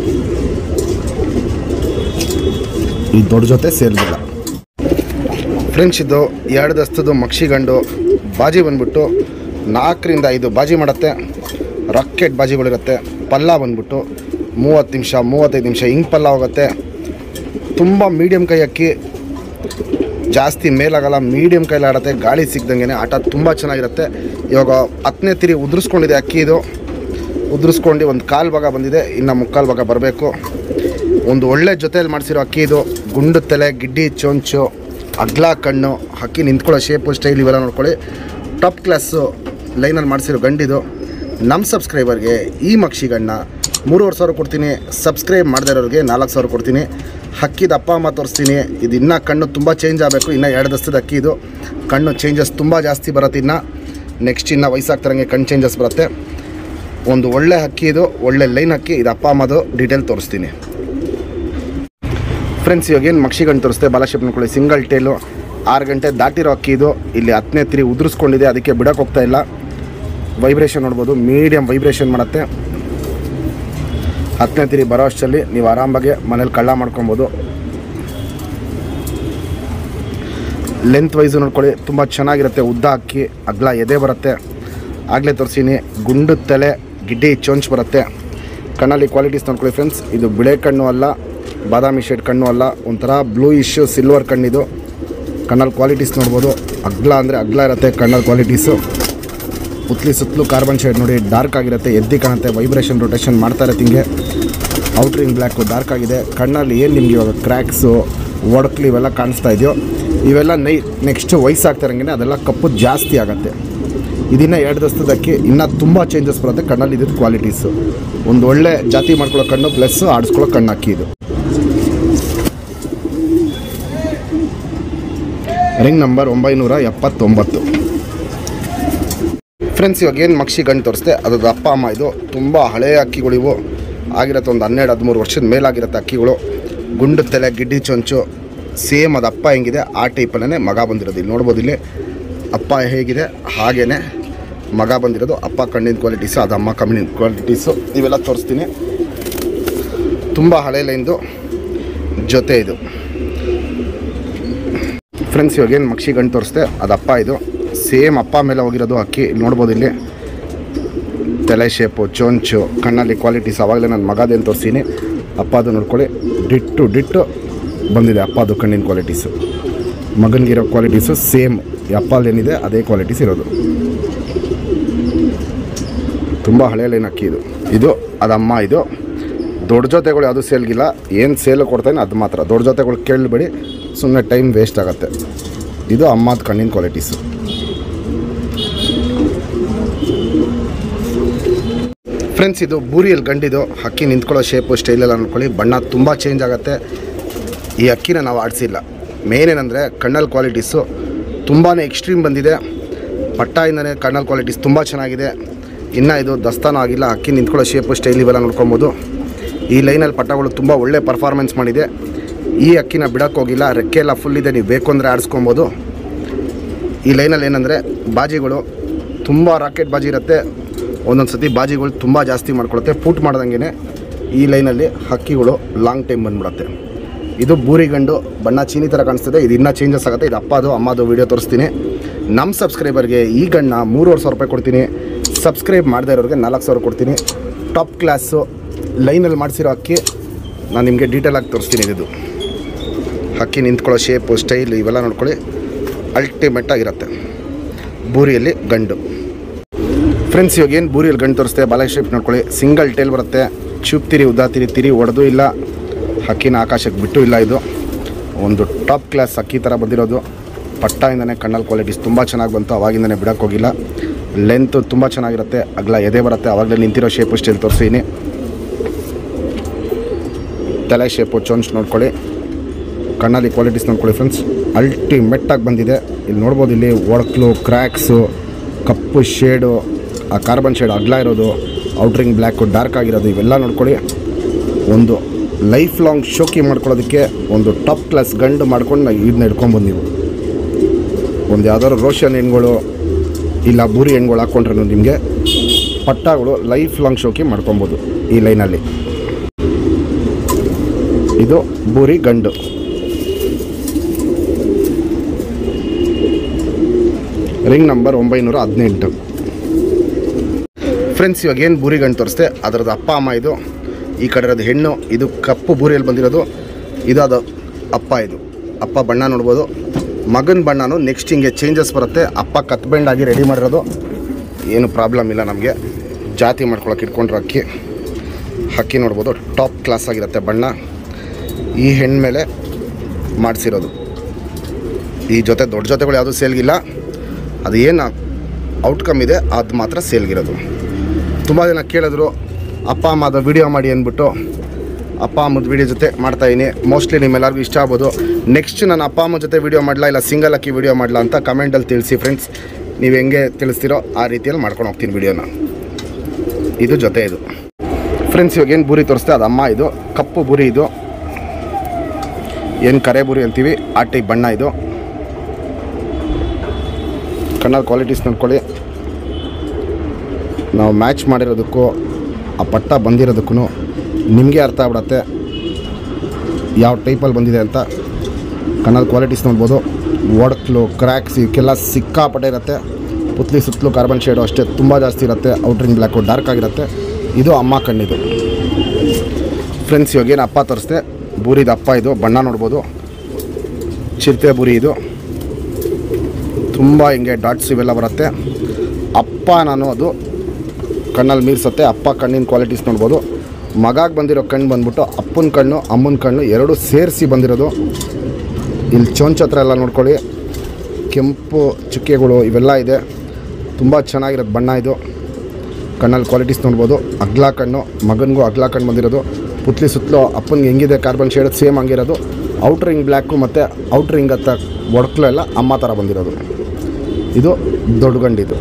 ಈ ದೊಡ್ಡ ಜೊತೆ ಸೇರಿದಿಲ್ಲ ಫ್ರೆಂಡ್ಸ್ ಇದು ಎರಡು ದಸ್ತದ ಮಕ್ಷಿ ಗಂಡು ಬಾಜಿ ಬಂದ್ಬಿಟ್ಟು ನಾಲ್ಕರಿಂದ ಐದು ಬಾಜಿ ಮಾಡುತ್ತೆ ರಾಕೆಟ್ ಬಾಜಿಗಳಿರುತ್ತೆ ಪಲ್ಲ ಬಂದ್ಬಿಟ್ಟು ಮೂವತ್ತು ನಿಮಿಷ ಮೂವತ್ತೈದು ನಿಮಿಷ ಹಿಂಗೆ ಪಲ್ಲ ಹೋಗುತ್ತೆ ತುಂಬ ಮೀಡಿಯಮ್ ಕೈ ಅಕ್ಕಿ ಜಾಸ್ತಿ ಮೇಲಾಗಲ್ಲ ಮೀಡಿಯಮ್ ಕೈಲಿ ಆಡುತ್ತೆ ಗಾಳಿ ಸಿಗ್ದಂಗೆ ಆಟ ತುಂಬ ಚೆನ್ನಾಗಿರುತ್ತೆ ಇವಾಗ ಹತ್ತನೇ ತಿರಿ ಉದುರಿಸ್ಕೊಂಡಿದೆ ಅಕ್ಕಿ ಇದು ಉದುರಿಸ್ಕೊಂಡು ಒಂದು ಕಾಲು ಭಾಗ ಬಂದಿದೆ ಇನ್ನು ಮುಕ್ಕಾಲು ಭಾಗ ಬರಬೇಕು ಒಂದು ಒಳ್ಳೆ ಜೊತೆಯಲ್ಲಿ ಮಾಡಿಸಿರೋ ಅಕ್ಕಿ ಇದು ಗುಂಡು ತಲೆ ಗಿಡ್ಡಿ ಚೊಂಚು ಅಗ್ಲ ಕಣ್ಣು ಅಕ್ಕಿ ನಿಂತ್ಕೊಳ್ಳೋ ಶೇಪು ಸ್ಟೈಲ್ ಇವೆಲ್ಲ ನೋಡ್ಕೊಳ್ಳಿ ಟಾಪ್ ಕ್ಲಾಸು ಲೈನಲ್ಲಿ ಮಾಡಿಸಿರೋ ಗಂಡಿದು ನಮ್ಮ ಸಬ್ಸ್ಕ್ರೈಬರ್ಗೆ ಈ ಮಕ್ಷಿಗಣ್ಣ ಮೂರುವರೆ ಸಾವಿರ ಕೊಡ್ತೀನಿ ಸಬ್ಸ್ಕ್ರೈಬ್ ಮಾಡದೇ ಇರೋರಿಗೆ ನಾಲ್ಕು ಸಾವಿರ ಕೊಡ್ತೀನಿ ಹಕ್ಕಿದ ಅಪ್ಪ ಅಮ್ಮ ತೋರಿಸ್ತೀನಿ ಇದು ಇನ್ನೂ ಕಣ್ಣು ತುಂಬ ಚೇಂಜ್ ಆಗಬೇಕು ಇನ್ನೂ ಎರಡು ದಸ್ತದ ಅಕ್ಕಿ ಇದು ಕಣ್ಣು ಚೇಂಜಸ್ ತುಂಬ ಜಾಸ್ತಿ ಬರುತ್ತೆ ಇನ್ನು ನೆಕ್ಸ್ಟ್ ಇನ್ನು ವಯಸ್ಸಾಗ್ತಾರಂಗೆ ಕಣ್ಣು ಚೇಂಜಸ್ ಬರುತ್ತೆ ಒಂದು ಒಳ್ಳೆ ಹಕ್ಕಿ ಇದು ಒಳ್ಳೆ ಲೈನ್ ಹಕ್ಕಿ ಇದು ಅಪ್ಪ ಅಮ್ಮದು ಡೀಟೇಲ್ ತೋರಿಸ್ತೀನಿ ಫ್ರೆಂಡ್ಸ್ ಇವಾಗ ಏನು ಮಕ್ಷಿಗಂಡು ತೋರಿಸ್ತೆ ಬಾಲಶೇಪ್ ನೋಡ್ಕೊಳ್ಳಿ ಸಿಂಗಲ್ ಟೇಲು ಆರು ಗಂಟೆ ದಾಟಿರೋ ಅಕ್ಕಿ ಇದು ಇಲ್ಲಿ ಹತ್ತನೇ ತಿರಿ ಉದುರಿಸ್ಕೊಂಡಿದೆ ಅದಕ್ಕೆ ಬಿಡೋಕೆ ಹೋಗ್ತಾ ಇಲ್ಲ ವೈಬ್ರೇಷನ್ ನೋಡ್ಬೋದು ಮೀಡಿಯಮ್ ವೈಬ್ರೇಷನ್ ಮಾಡುತ್ತೆ ಹತ್ತನೇ ತಿರಿ ಬರೋ ಅಷ್ಟರಲ್ಲಿ ನೀವು ಆರಾಮಾಗಿ ಮನೇಲಿ ಕಳ್ಳ ಮಾಡ್ಕೊಬೋದು ಲೆಂತ್ ವೈಸು ನೋಡ್ಕೊಳ್ಳಿ ತುಂಬ ಚೆನ್ನಾಗಿರುತ್ತೆ ಉದ್ದ ಅಕ್ಕಿ ಅಗ್ಲ ಎದೆ ಬರುತ್ತೆ ಆಗಲೇ ತೋರಿಸೀನಿ ಗುಂಡು ತಲೆ ಗಿಡ್ಡಿ ಚೊಂಚ್ ಬರುತ್ತೆ ಕಣ್ಣಲ್ಲಿ ಕ್ವಾಲಿಟೀಸ್ ನೋಡ್ಕೊಳ್ಳಿ ಫ್ರೆಂಡ್ಸ್ ಇದು ಬಿಳೆ ಕಣ್ಣು ಅಲ್ಲ ಬಾದಾಮಿ ಶೇಡ್ ಕಣ್ಣು ಅಲ್ಲ ಒಂಥರ ಬ್ಲೂ ಇಶ್ಯೂ ಸಿಲ್ವರ್ ಕಣ್ಣಿದು ಕಣ್ಣಲ್ಲಿ ಕ್ವಾಲಿಟೀಸ್ ನೋಡ್ಬೋದು ಅಗ್ಲ ಅಂದರೆ ಅಗ್ಲ ಇರುತ್ತೆ ಕಣ್ಣಲ್ಲಿ ಕ್ವಾಲಿಟೀಸು ಪುತ್ಲಿ ಸುತ್ತಲೂ ಕಾರ್ಬನ್ ಶೇಡ್ ನೋಡಿ ಡಾರ್ಕ್ ಆಗಿರುತ್ತೆ ಎದ್ದಿ ಕಾಣುತ್ತೆ ವೈಬ್ರೇಷನ್ ರೊಟೇಷನ್ ಮಾಡ್ತಾ ಇರುತ್ತೆ ಹಿಂಗೆ ಔಟ್ರಿಂಗ್ ಬ್ಲ್ಯಾಕು ಡಾರ್ಕ್ ಆಗಿದೆ ಕಣ್ಣಲ್ಲಿ ಏನು ನಿಮಗೆ ಇವಾಗ ಕ್ರ್ಯಾಕ್ಸು ಒಡಕ್ಲು ಇವೆಲ್ಲ ಕಾಣಿಸ್ತಾ ಇದೆಯೋ ಇವೆಲ್ಲ ನೈ ನೆಕ್ಸ್ಟ್ ವಯಸ್ಸಾಗ್ತಾರಂಗೆ ಅದೆಲ್ಲ ಕಪ್ಪು ಜಾಸ್ತಿ ಆಗುತ್ತೆ ಇದನ್ನ ಎರಡು ದಸ್ತದಕ್ಕೆ ಇನ್ನೂ ತುಂಬ ಚೇಂಜಸ್ ಬರುತ್ತೆ ಕಣ್ಣಲ್ಲಿ ಇದ್ದಿದ್ದು ಕ್ವಾಲಿಟೀಸು ಒಂದು ಒಳ್ಳೆ ಜಾತಿ ಮಾಡ್ಕೊಳ್ಳೋ ಕಣ್ಣು ಪ್ಲಸ್ ಆಡಿಸ್ಕೊಳ್ಳೋ ಕಣ್ಣು ಅಕ್ಕಿ ಇದು ರಿಂಗ್ ನಂಬರ್ ಒಂಬೈನೂರ ಎಪ್ಪತ್ತೊಂಬತ್ತು ಫ್ರೆಂಡ್ಸ್ ಇವಾಗ ಏನು ಮಕ್ಷಿ ಗಂಡು ತೋರಿಸ್ದೆ ಅದ್ರದ್ದು ಅಪ್ಪ ಅಮ್ಮ ಇದು ತುಂಬ ಹಳೆಯ ಅಕ್ಕಿಗಳಿವು ಆಗಿರತ್ತೆ ಒಂದು ಹನ್ನೆರಡು ಹದಿಮೂರು ವರ್ಷದ ಮೇಲಾಗಿರುತ್ತೆ ಅಕ್ಕಿಗಳು ಗುಂಡು ತಲೆ ಗಿಡ್ಡಿ ಚೊಂಚು ಸೇಮ್ ಅದು ಅಪ್ಪ ಹೆಂಗಿದೆ ಆ ಟೈಪಲ್ಲೇ ಮಗ ಬಂದಿರೋದು ಇಲ್ಲಿ ನೋಡ್ಬೋದು ಇಲ್ಲಿ ಅಪ್ಪ ಹೇಗಿದೆ ಹಾಗೇ ಮಗ ಬಂದಿರೋದು ಅಪ್ಪ ಕಣ್ಣಿನ ಕ್ವಾಲಿಟೀಸು ಅದು ಅಮ್ಮ ಕಣ್ಣಿನ ಕ್ವಾಲಿಟೀಸು ಇವೆಲ್ಲ ತೋರಿಸ್ತೀನಿ ತುಂಬ ಹಳೆ ಲೈನ್ದು ಜೊತೆ ಇದು ಫ್ರೆಂಡ್ಸ್ ಇವಾಗ ಏನು ಮಕ್ಷಿ ಗಂಡು ತೋರಿಸ್ದೆ ಅದು ಅಪ್ಪ ಇದು ಸೇಮ್ ಅಪ್ಪ ಮೇಲೆ ಹೋಗಿರೋದು ಅಕ್ಕಿ ಇಲ್ಲಿ ನೋಡ್ಬೋದು ಇಲ್ಲಿ ತಲೆ ಶೇಪು ಚೊಂಚು ಕಣ್ಣಲ್ಲಿ ಕ್ವಾಲಿಟೀಸ್ ಆವಾಗಲೇ ನನ್ನ ಮಗದೇನು ತೋರಿಸೀನಿ ಅಪ್ಪ ಅದು ನೋಡ್ಕೊಳ್ಳಿ ಡಿಟ್ಟು ಡಿಟ್ಟು ಬಂದಿದೆ ಅಪ್ಪ ಅದು ಕಣ್ಣಿನ ಕ್ವಾಲಿಟೀಸು ಮಗನಿಗಿರೋ ಕ್ವಾಲಿಟೀಸು ಸೇಮ್ ಅಪ್ಪಲ್ಲಿ ಏನಿದೆ ಅದೇ ಕ್ವಾಲಿಟೀಸ್ ಇರೋದು ತುಂಬ ಹಳೆಯ ಲೈನ್ ಅಕ್ಕಿ ಇದು ಇದು ಅದಮ್ಮ ಇದು ದೊಡ್ಡ ಜೊತೆಗಳು ಯಾವುದು ಸೇಲ್ಗಿಲ್ಲ ಏನು ಸೇಲ್ ಕೊಡ್ತಾನೆ ಅದು ಮಾತ್ರ ದೊಡ್ಡ ಜೊತೆಗಳು ಕೇಳಬೇಡಿ ಸುಮ್ಮನೆ ಟೈಮ್ ವೇಸ್ಟ್ ಆಗುತ್ತೆ ಇದು ಅಮ್ಮದ ಕಣ್ಣಿನ ಕ್ವಾಲಿಟೀಸು ಫ್ರೆಂಡ್ಸ್ ಇದು ಬೂರಿಯಲ್ಲಿ ಗಂಡಿದು ಅಕ್ಕಿ ನಿಂತ್ಕೊಳ್ಳೋ ಶೇಪು ಸ್ಟೈಲೆಲ್ಲ ನೋಡ್ಕೊಳ್ಳಿ ಬಣ್ಣ ತುಂಬ ಚೇಂಜ್ ಆಗುತ್ತೆ ಈ ಅಕ್ಕಿನ ನಾವು ಆಡಿಸಿಲ್ಲ ಮೇನ್ ಏನಂದರೆ ಕಣ್ಣಲ್ ಕ್ವಾಲಿಟೀಸು ತುಂಬಾ ಎಕ್ಸ್ಟ್ರೀಮ್ ಬಂದಿದೆ ಪಟ್ಟಾಯಿಂದನೇ ಕಣ್ಣಲ್ ಕ್ವಾಲಿಟೀಸ್ ತುಂಬ ಚೆನ್ನಾಗಿದೆ ಇನ್ನು ಇದು ದಸ್ತಾನು ಆಗಿಲ್ಲ ಅಕ್ಕಿ ನಿಂತ್ಕೊಳ್ಳೋ ಶೇಪು ಸ್ಟೈಲ್ ಇವೆಲ್ಲ ನೋಡ್ಕೊಬೋದು ಈ ಲೈನಲ್ಲಿ ಪಟ್ಟಗಳು ತುಂಬ ಒಳ್ಳೆ ಪರ್ಫಾರ್ಮೆನ್ಸ್ ಮಾಡಿದೆ ಈ ಅಕ್ಕಿನ ಬಿಡೋಕ್ಕೆ ಹೋಗಿಲ್ಲ ರೆಕ್ಕೆ ಎಲ್ಲ ಫುಲ್ ಇದೆ ನೀವು ಬೇಕು ಅಂದರೆ ಆಡಿಸ್ಕೊಬೋದು ಈ ಲೈನಲ್ಲಿ ಏನಂದರೆ ಬಾಜಿಗಳು ತುಂಬ ರಾಕೆಟ್ ಬಾಜಿ ಇರುತ್ತೆ ಒಂದೊಂದು ಸತಿ ಬಾಜಿಗಳು ತುಂಬ ಜಾಸ್ತಿ ಮಾಡ್ಕೊಳುತ್ತೆ ಪೂಟ್ ಮಾಡ್ದಂಗೆ ಈ ಲೈನಲ್ಲಿ ಹಕ್ಕಿಗಳು ಲಾಂಗ್ ಟೈಮ್ ಬಂದ್ಬಿಡುತ್ತೆ ಇದು ಬೂರಿಗಂಡು ಬಣ್ಣ ಚೀನಿ ಥರ ಕಾಣಿಸ್ತದೆ ಇದು ಇನ್ನೂ ಚೇಂಜಸ್ ಆಗುತ್ತೆ ಇದು ಅಪ್ಪದು ಅಮ್ಮದು ವೀಡಿಯೋ ತೋರಿಸ್ತೀನಿ ನಮ್ಮ ಸಬ್ಸ್ಕ್ರೈಬರ್ಗೆ ಈ ಗಣ್ಣ ಮೂರುವರೆ ಸಾವಿರ ರೂಪಾಯಿ ಕೊಡ್ತೀನಿ ಸಬ್ಸ್ಕ್ರೈಬ್ ಮಾಡದೇ ಇರೋರಿಗೆ ನಾಲ್ಕು ಸಾವಿರ ಕೊಡ್ತೀನಿ ಟಾಪ್ ಕ್ಲಾಸು ಲೈನಲ್ಲಿ ಮಾಡಿಸಿರೋ ಅಕ್ಕಿ ನಾನು ನಿಮಗೆ ಡೀಟೇಲ್ ಆಗಿ ತೋರಿಸ್ತೀನಿ ಇದು ಹಕ್ಕಿ ನಿಂತ್ಕೊಳ್ಳೋ ಶೇಪು ಸ್ಟೈಲ್ ಇವೆಲ್ಲ ನೋಡ್ಕೊಳ್ಳಿ ಅಲ್ಟಿಮೇಟ್ ಆಗಿರುತ್ತೆ ಬೂರಿಯಲ್ಲಿ ಗಂಡು ಫ್ರೆಂಡ್ಸ್ ಇವಾಗ ಏನು ಬೂರಿಯಲ್ಲಿ ಗಂಡು ತೋರಿಸ್ತೆ ಬಾಲ ಶೇಪ್ ನೋಡ್ಕೊಳ್ಳಿ ಸಿಂಗಲ್ ಟೇಲ್ ಬರುತ್ತೆ ಚೂಪ್ ತಿರಿ ಉದ್ದಾ ತಿರಿ ತಿರಿ ಹೊಡೆದು ಇಲ್ಲ ಹಕ್ಕಿನ ಆಕಾಶಕ್ಕೆ ಬಿಟ್ಟು ಇಲ್ಲ ಇದು ಒಂದು ಟಾಪ್ ಕ್ಲಾಸ್ ಅಕ್ಕಿ ಥರ ಬಂದಿರೋದು ಪಟ್ಟಾಯಿಂದನೇ ಕಣ್ಣಲ್ಲಿ ಕ್ವಾಲಿಟೀಸ್ ತುಂಬ ಚೆನ್ನಾಗಿ ಬಂತು ಅವಾಗಿಂದನೇ ಬಿಡೋಕ್ಕೆ ಹೋಗಿಲ್ಲ ಲೆಂತ್ ತುಂಬ ಚೆನ್ನಾಗಿರುತ್ತೆ ಅಗಲ ಎದೆ ಬರುತ್ತೆ ಅವಾಗಲೇ ನಿಂತಿರೋ ಶೇಪು ಸ್ಟೈಲ್ ತೋರಿಸಿನಿ ತಲೆ ಶೇಪು ಚೊಂಚ್ ನೋಡ್ಕೊಳ್ಳಿ ಕಣ್ಣಲ್ಲಿ ಕ್ವಾಲಿಟೀಸ್ ನೋಡ್ಕೊಳ್ಳಿ ಫ್ರೆಂಡ್ಸ್ ಅಲ್ಟಿಮೆಟ್ಟಾಗಿ ಬಂದಿದೆ ಇಲ್ಲಿ ನೋಡ್ಬೋದು ಇಲ್ಲಿ ಒಡಕ್ಲು ಕ್ರ್ಯಾಕ್ಸು ಕಪ್ಪು ಶೇಡು ಆ ಕಾರ್ಬನ್ ಶೇಡ್ ಅಗ್ಲ ಇರೋದು ಔಟ್ರಿಂಗ್ ಬ್ಲ್ಯಾಕು ಡಾರ್ಕ್ ಆಗಿರೋದು ಇವೆಲ್ಲ ನೋಡ್ಕೊಳ್ಳಿ ಒಂದು ಲೈಫ್ ಲಾಂಗ್ ಶೋಕಿ ಮಾಡ್ಕೊಳ್ಳೋದಕ್ಕೆ ಒಂದು ಟಾಪ್ ಕ್ಲಾಸ್ ಗಂಡು ಮಾಡ್ಕೊಂಡು ನಾವು ಇದನ್ನ ಹಿಡ್ಕೊಂಬೋದು ನೀವು ಒಂದು ಯಾವ್ದಾದ್ರು ರೋಷನ್ ಹೆಣ್ಗಳು ಇಲ್ಲ ಬೂರಿ ಹೆಣ್ಗಳು ಹಾಕ್ಕೊಂಡ್ರೆ ನಿಮಗೆ ಪಟ್ಟಗಳು ಲೈಫ್ ಲಾಂಗ್ ಶೋಕಿ ಮಾಡ್ಕೊಬೋದು ಈ ಲೈನಲ್ಲಿ ಇದು ಬೂರಿ ಗಂಡು ರಿಂಗ್ ನಂಬರ್ ಒಂಬೈನೂರ ಹದಿನೆಂಟು ಫ್ರೆಂಡ್ಸ್ ಇವಾಗ ಏನು ಬೂರಿ ಗಂಡು ತೋರಿಸ್ತೆ ಅದರದ್ದು ಅಪ್ಪ ಅಮ್ಮ ಇದು ಈ ಕಡೆ ಇರೋದು ಹೆಣ್ಣು ಇದು ಕಪ್ಪು ಬೂರಿಯಲ್ಲಿ ಬಂದಿರೋದು ಇದು ಅದು ಅಪ್ಪ ಇದು ಅಪ್ಪ ಬಣ್ಣ ನೋಡ್ಬೋದು ಮಗನ ಬಣ್ಣನೂ ನೆಕ್ಸ್ಟ್ ಹಿಂಗೆ ಚೇಂಜಸ್ ಬರುತ್ತೆ ಅಪ್ಪ ಕತ್ ಆಗಿ ರೆಡಿ ಮಾಡಿರೋದು ಏನು ಪ್ರಾಬ್ಲಮ್ ಇಲ್ಲ ನಮಗೆ ಜಾತಿ ಮಾಡ್ಕೊಳಕ್ಕೆ ಇಟ್ಕೊಂಡ್ರೆ ಅಕ್ಕಿ ಹಕ್ಕಿ ನೋಡ್ಬೋದು ಟಾಪ್ ಕ್ಲಾಸ್ ಆಗಿರುತ್ತೆ ಬಣ್ಣ ಈ ಹೆಣ್ಣು ಮೇಲೆ ಮಾಡಿಸಿರೋದು ಈ ಜೊತೆ ದೊಡ್ಡ ಜೊತೆಗಳು ಯಾವುದೂ ಸೇಲ್ಗಿಲ್ಲ ಅದು ಏನು ಔಟ್ಕಮ್ ಇದೆ ಅದು ಮಾತ್ರ ಸೇಲ್ಗಿರೋದು ತುಂಬ ಜನ ಕೇಳಿದ್ರು ಅಪ್ಪ ಅಮ್ಮ ಅದು ವಿಡಿಯೋ ಮಾಡಿ ಅಂದ್ಬಿಟ್ಟು ಅಪ್ಪ ಅಮ್ಮದ ವಿಡಿಯೋ ಜೊತೆ ಮಾಡ್ತಾಯಿದ್ದೀನಿ ಮೋಸ್ಟ್ಲಿ ನಿಮ್ಮೆಲ್ಲರಿಗೂ ಇಷ್ಟ ಆಗ್ಬೋದು ನೆಕ್ಸ್ಟ್ ನಾನು ಅಪ್ಪ ಅಮ್ಮ ಜೊತೆ ವಿಡಿಯೋ ಮಾಡಲ ಇಲ್ಲ ಸಿಂಗಲ್ ಅಕ್ಕಿ ವಿಡಿಯೋ ಮಾಡಲ ಅಂತ ಕಮೆಂಟಲ್ಲಿ ತಿಳಿಸಿ ಫ್ರೆಂಡ್ಸ್ ನೀವು ಹೆಂಗೆ ತಿಳಿಸ್ತೀರೋ ಆ ರೀತಿಯಲ್ಲಿ ಮಾಡ್ಕೊಂಡು ಹೋಗ್ತೀನಿ ವಿಡಿಯೋನ ಇದು ಜೊತೆ ಇದು ಫ್ರೆಂಡ್ಸ್ ಇವಾಗ ಏನು ಬುರಿ ತೋರಿಸ್ತೆ ಅದು ಅಮ್ಮ ಇದು ಕಪ್ಪು ಬುರಿ ಇದು ಏನು ಕರೆ ಬುರಿ ಅಂತೀವಿ ಆ ಟೈಪ್ ಬಣ್ಣ ಇದು ಕಣ್ಣಲ್ಲಿ ಕ್ವಾಲಿಟೀಸ್ ನೋಡ್ಕೊಳ್ಳಿ ನಾವು ಮ್ಯಾಚ್ ಮಾಡಿರೋದಕ್ಕೂ ಆ ಪಟ್ಟ ಬಂದಿರೋದಕ್ಕೂ ನಿಮಗೆ ಅರ್ಥ ಆಗ್ಬಿಡತ್ತೆ ಯಾವ ಟೈಪಲ್ಲಿ ಬಂದಿದೆ ಅಂತ ಕಣ್ಣಲ್ಲಿ ಕ್ವಾಲಿಟೀಸ್ ನೋಡ್ಬೋದು ಒಡಕ್ಲು ಕ್ರ್ಯಾಕ್ಸ್ ಇವಕ್ಕೆಲ್ಲ ಸಿಕ್ಕಾಪಟ್ಟೆ ಇರುತ್ತೆ ಪುತ್ಲಿ ಸುತ್ತಲೂ ಕಾರ್ಬನ್ ಶೇಡು ಅಷ್ಟೇ ತುಂಬ ಜಾಸ್ತಿ ಇರುತ್ತೆ ಔಟ್ರಿಂಗ್ ಬ್ಲ್ಯಾಕು ಡಾರ್ಕ್ ಆಗಿರುತ್ತೆ ಇದು ಅಮ್ಮ ಕಣ್ಣಿದು ಫ್ರೆಂಡ್ಸ್ ಇವಾಗ ಏನು ಅಪ್ಪ ತೋರಿಸ್ದೆ ಬೂರಿದ ಅಪ್ಪ ಇದು ಬಣ್ಣ ನೋಡ್ಬೋದು ಚಿರತೆ ಬುರಿ ಇದು ತುಂಬ ಹಿಂಗೆ ಡಾಟ್ಸ್ ಇವೆಲ್ಲ ಬರುತ್ತೆ ಅಪ್ಪ ನಾನು ಅದು ಕಣ್ಣಲ್ಲಿ ಮೀರ್ಸತ್ತೆ ಅಪ್ಪ ಕಣ್ಣಿನ ಕ್ವಾಲಿಟೀಸ್ ನೋಡ್ಬೋದು ಮಗಾಗೆ ಬಂದಿರೋ ಕಣ್ಣು ಬಂದ್ಬಿಟ್ಟು ಅಪ್ಪನ ಕಣ್ಣು ಅಮ್ಮನ ಕಣ್ಣು ಎರಡೂ ಸೇರಿಸಿ ಬಂದಿರೋದು ಇಲ್ಲಿ ಚೊಂಚ್ ಹತ್ರ ಎಲ್ಲ ನೋಡ್ಕೊಳ್ಳಿ ಕೆಂಪು ಚುಕ್ಕೆಗಳು ಇವೆಲ್ಲ ಇದೆ ತುಂಬ ಚೆನ್ನಾಗಿರೋದು ಬಣ್ಣ ಇದು ಕಣ್ಣಲ್ಲಿ ಕ್ವಾಲಿಟೀಸ್ ನೋಡ್ಬೋದು ಅಗ್ಲ ಕಣ್ಣು ಮಗನಿಗೂ ಅಗ್ಲ ಕಣ್ಣು ಬಂದಿರೋದು ಪುತ್ಲಿ ಸುತ್ತಲೂ ಅಪ್ಪನಿಗೆ ಹೆಂಗಿದೆ ಕಾರ್ಬನ್ ಶೇಡ್ ಸೇಮ್ ಹಂಗಿರೋದು ಔಟ್ರ್ ರಿಂಗ್ ಬ್ಲ್ಯಾಕು ಮತ್ತು ಔಟ್ರ್ ರಿಂಗ್ ಹತ್ತ ಒಡಕ್ಲು ಎಲ್ಲ ಅಮ್ಮ ಥರ ಬಂದಿರೋದು ಇದು ದೊಡ್ಡ ಗಂಡಿದು